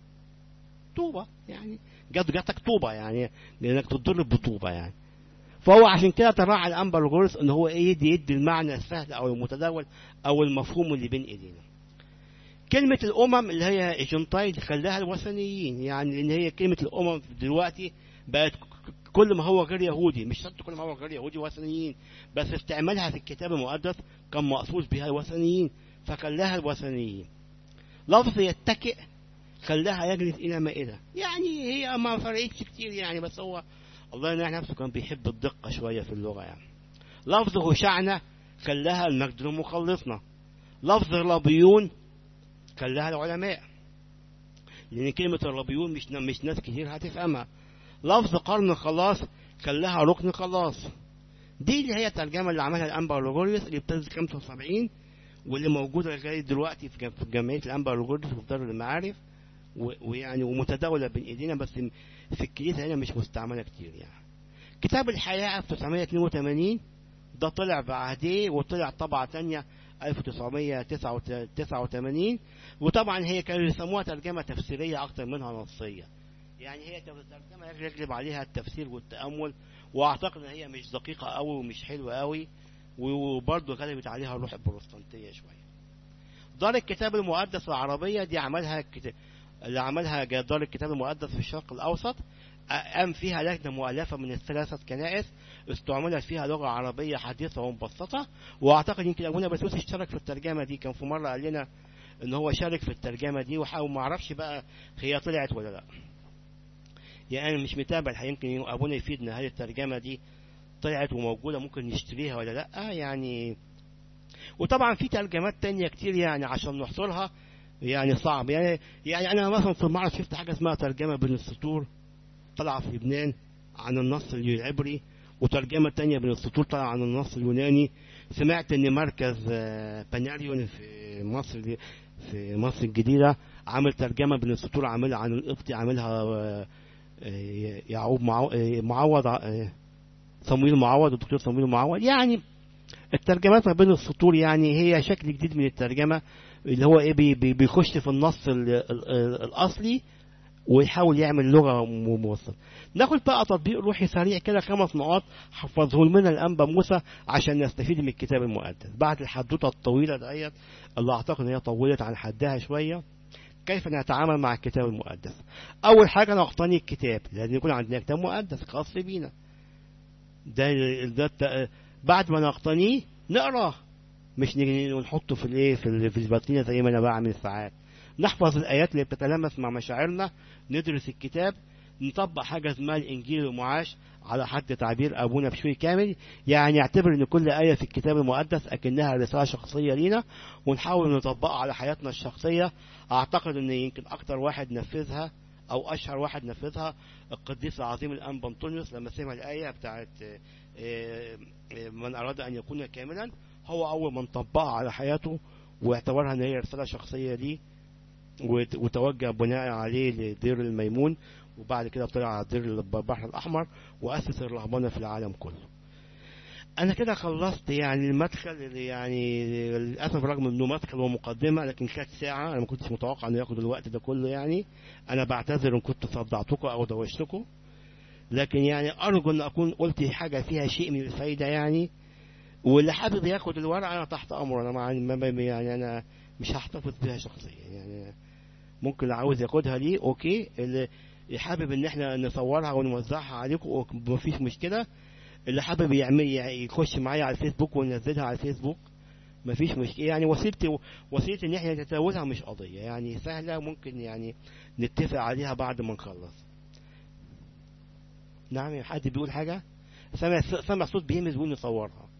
طوبه يعني جات جاتك طوبه يعني لانك تضرب بطوبه يعني فهو عشان كده تراعى الانبا الغرس ان هو ايه يدي يدي المعنى السهل او المتداول او المفهوم اللي بين ايدينا كلمة الأمم اللي هي جنطايد خلاها الوثنيين يعني لأن هي كلمة الأمم دلوقتي بقت كل ما هو غير يهودي مش شرط كل ما هو غير يهودي وثنيين بس استعمالها في الكتاب المقدس كان مقصود بها الوثنيين فخلاها الوثنيين لفظ يتكئ خلاها يجلس إلى مائدة يعني هي ما فرقتش كتير يعني بس هو الله ينعم نفسه كان بيحب الدقة شوية في اللغة يعني لفظ هشعنا خلاها المجد مخلصنا لفظ الربيون خلاها العلماء لأن كلمة الربيون مش مش ناس كتير هتفهمها لفظ قرن خلاص خلاها ركن خلاص دي اللي هي الترجمة اللي عملها الأنبا لوجوريوس اللي ابتدت 75 واللي موجودة لغاية دلوقتي في جمعية الأنبا لوجوريوس في دار المعارف ويعني ومتداولة بين إيدينا بس في الكنيسة هنا مش مستعملة كتير يعني كتاب الحياة 1982 ده طلع بعديه وطلع طبعة تانية 1989 وطبعا هي كانوا يسموها ترجمة تفسيرية أكتر منها نصية يعني هي ترجمة يغلب عليها التفسير والتأمل وأعتقد إن هي مش دقيقة أوي ومش حلوة أوي وبرضه غلبت عليها الروح البروتستانتية شوية دار الكتاب المقدس العربية دي عملها كتاب اللي عملها دار الكتاب المقدس في الشرق الأوسط قام فيها لجنة مؤلفة من الثلاثة كنائس استعملت فيها لغة عربية حديثة ومبسطة وأعتقد يمكن أبونا بسوس اشترك في الترجمة دي كان في مرة قال لنا إن هو شارك في الترجمة دي وحاول ما أعرفش بقى هي طلعت ولا لأ يعني أنا مش متابع يمكن أبونا يفيدنا هل الترجمة دي طلعت وموجودة ممكن نشتريها ولا لأ يعني وطبعا في ترجمات تانية كتير يعني عشان نحصرها يعني صعب يعني يعني أنا مثلا في المعرض شفت حاجة اسمها ترجمة بين السطور طلع في لبنان عن النص العبري وترجمة تانية بين السطور طلع عن النص اليوناني سمعت ان مركز باناريون في مصر في مصر الجديدة عامل ترجمة بين السطور عاملها عن القبطي عاملها يعقوب معوض صمويل معوض الدكتور صمويل معوض يعني الترجمات ما بين السطور يعني هي شكل جديد من الترجمة اللي هو ايه بيخش في النص الأصلي ويحاول يعمل لغة موصل ناخد بقى تطبيق روحي سريع كده خمس نقاط حفظه لنا الأنبا موسى عشان نستفيد من الكتاب المقدس بعد الحدوتة الطويلة ديت اللي أعتقد إن هي طولت عن حدها شوية كيف نتعامل مع الكتاب المقدس أول حاجة نقتني الكتاب لازم يكون عندنا كتاب مقدس خاص بينا ده, ده بعد ما نقتنيه نقراه مش نيجي نحطه في الايه في في البطينه زي ما انا بعمل ساعات نحفظ الايات اللي بتتلامس مع مشاعرنا ندرس الكتاب نطبق حاجة اسمها الإنجيل المعاش على حد تعبير أبونا بشوي كامل يعني اعتبر إن كل آية في الكتاب المقدس أكنها رسالة شخصية لينا ونحاول نطبقها على حياتنا الشخصية أعتقد إن يمكن أكتر واحد نفذها أو أشهر واحد نفذها القديس العظيم الأنبا أنطونيوس لما سمع الآية بتاعت من أراد أن يكون كاملا هو أول من طبقها على حياته واعتبرها إن هي رسالة شخصية ليه وتوجه بناء عليه لدير الميمون وبعد كده طلع على دير البحر الأحمر وأسس الرهبنة في العالم كله أنا كده خلصت يعني المدخل اللي يعني للأسف رغم إنه مدخل ومقدمة لكن كانت ساعة أنا ما كنتش متوقع إنه ياخد الوقت ده كله يعني أنا بعتذر إن كنت صدعتكم أو دوشتكم لكن يعني أرجو إن أكون قلت حاجة فيها شيء من الفايدة يعني واللي حابب ياخد الورقة أنا تحت أمره أنا مع يعني أنا مش هحتفظ بيها شخصيا يعني ممكن اللي عاوز ياخدها ليه أوكي اللي حابب إن إحنا نصورها ونوزعها عليكم مفيش مشكلة اللي حابب يعمل يخش معايا على الفيسبوك وننزلها على الفيسبوك مفيش مشكلة يعني وسيلة وسيلة إن إحنا نتجاوزها مش قضية يعني سهلة ممكن يعني نتفق عليها بعد ما نخلص نعم حد بيقول حاجة سمع سمع صوت بيهمس بيقول نصورها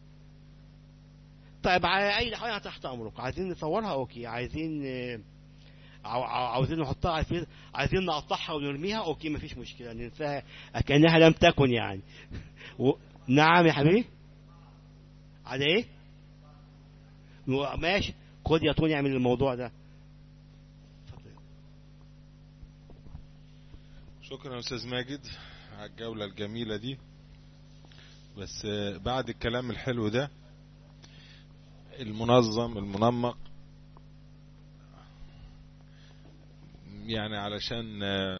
طيب على اي حاجه تحت امرك عايزين نصورها اوكي عايزين عاوزين نحطها على الفيس عايزين نقطعها ونرميها اوكي مفيش مشكله ننساها كانها لم تكن يعني و... نعم يا حبيبي على ايه ماشي خد يا توني اعمل الموضوع ده شكرا يا استاذ ماجد على الجوله الجميله دي بس بعد الكلام الحلو ده المنظم المنمق يعني علشان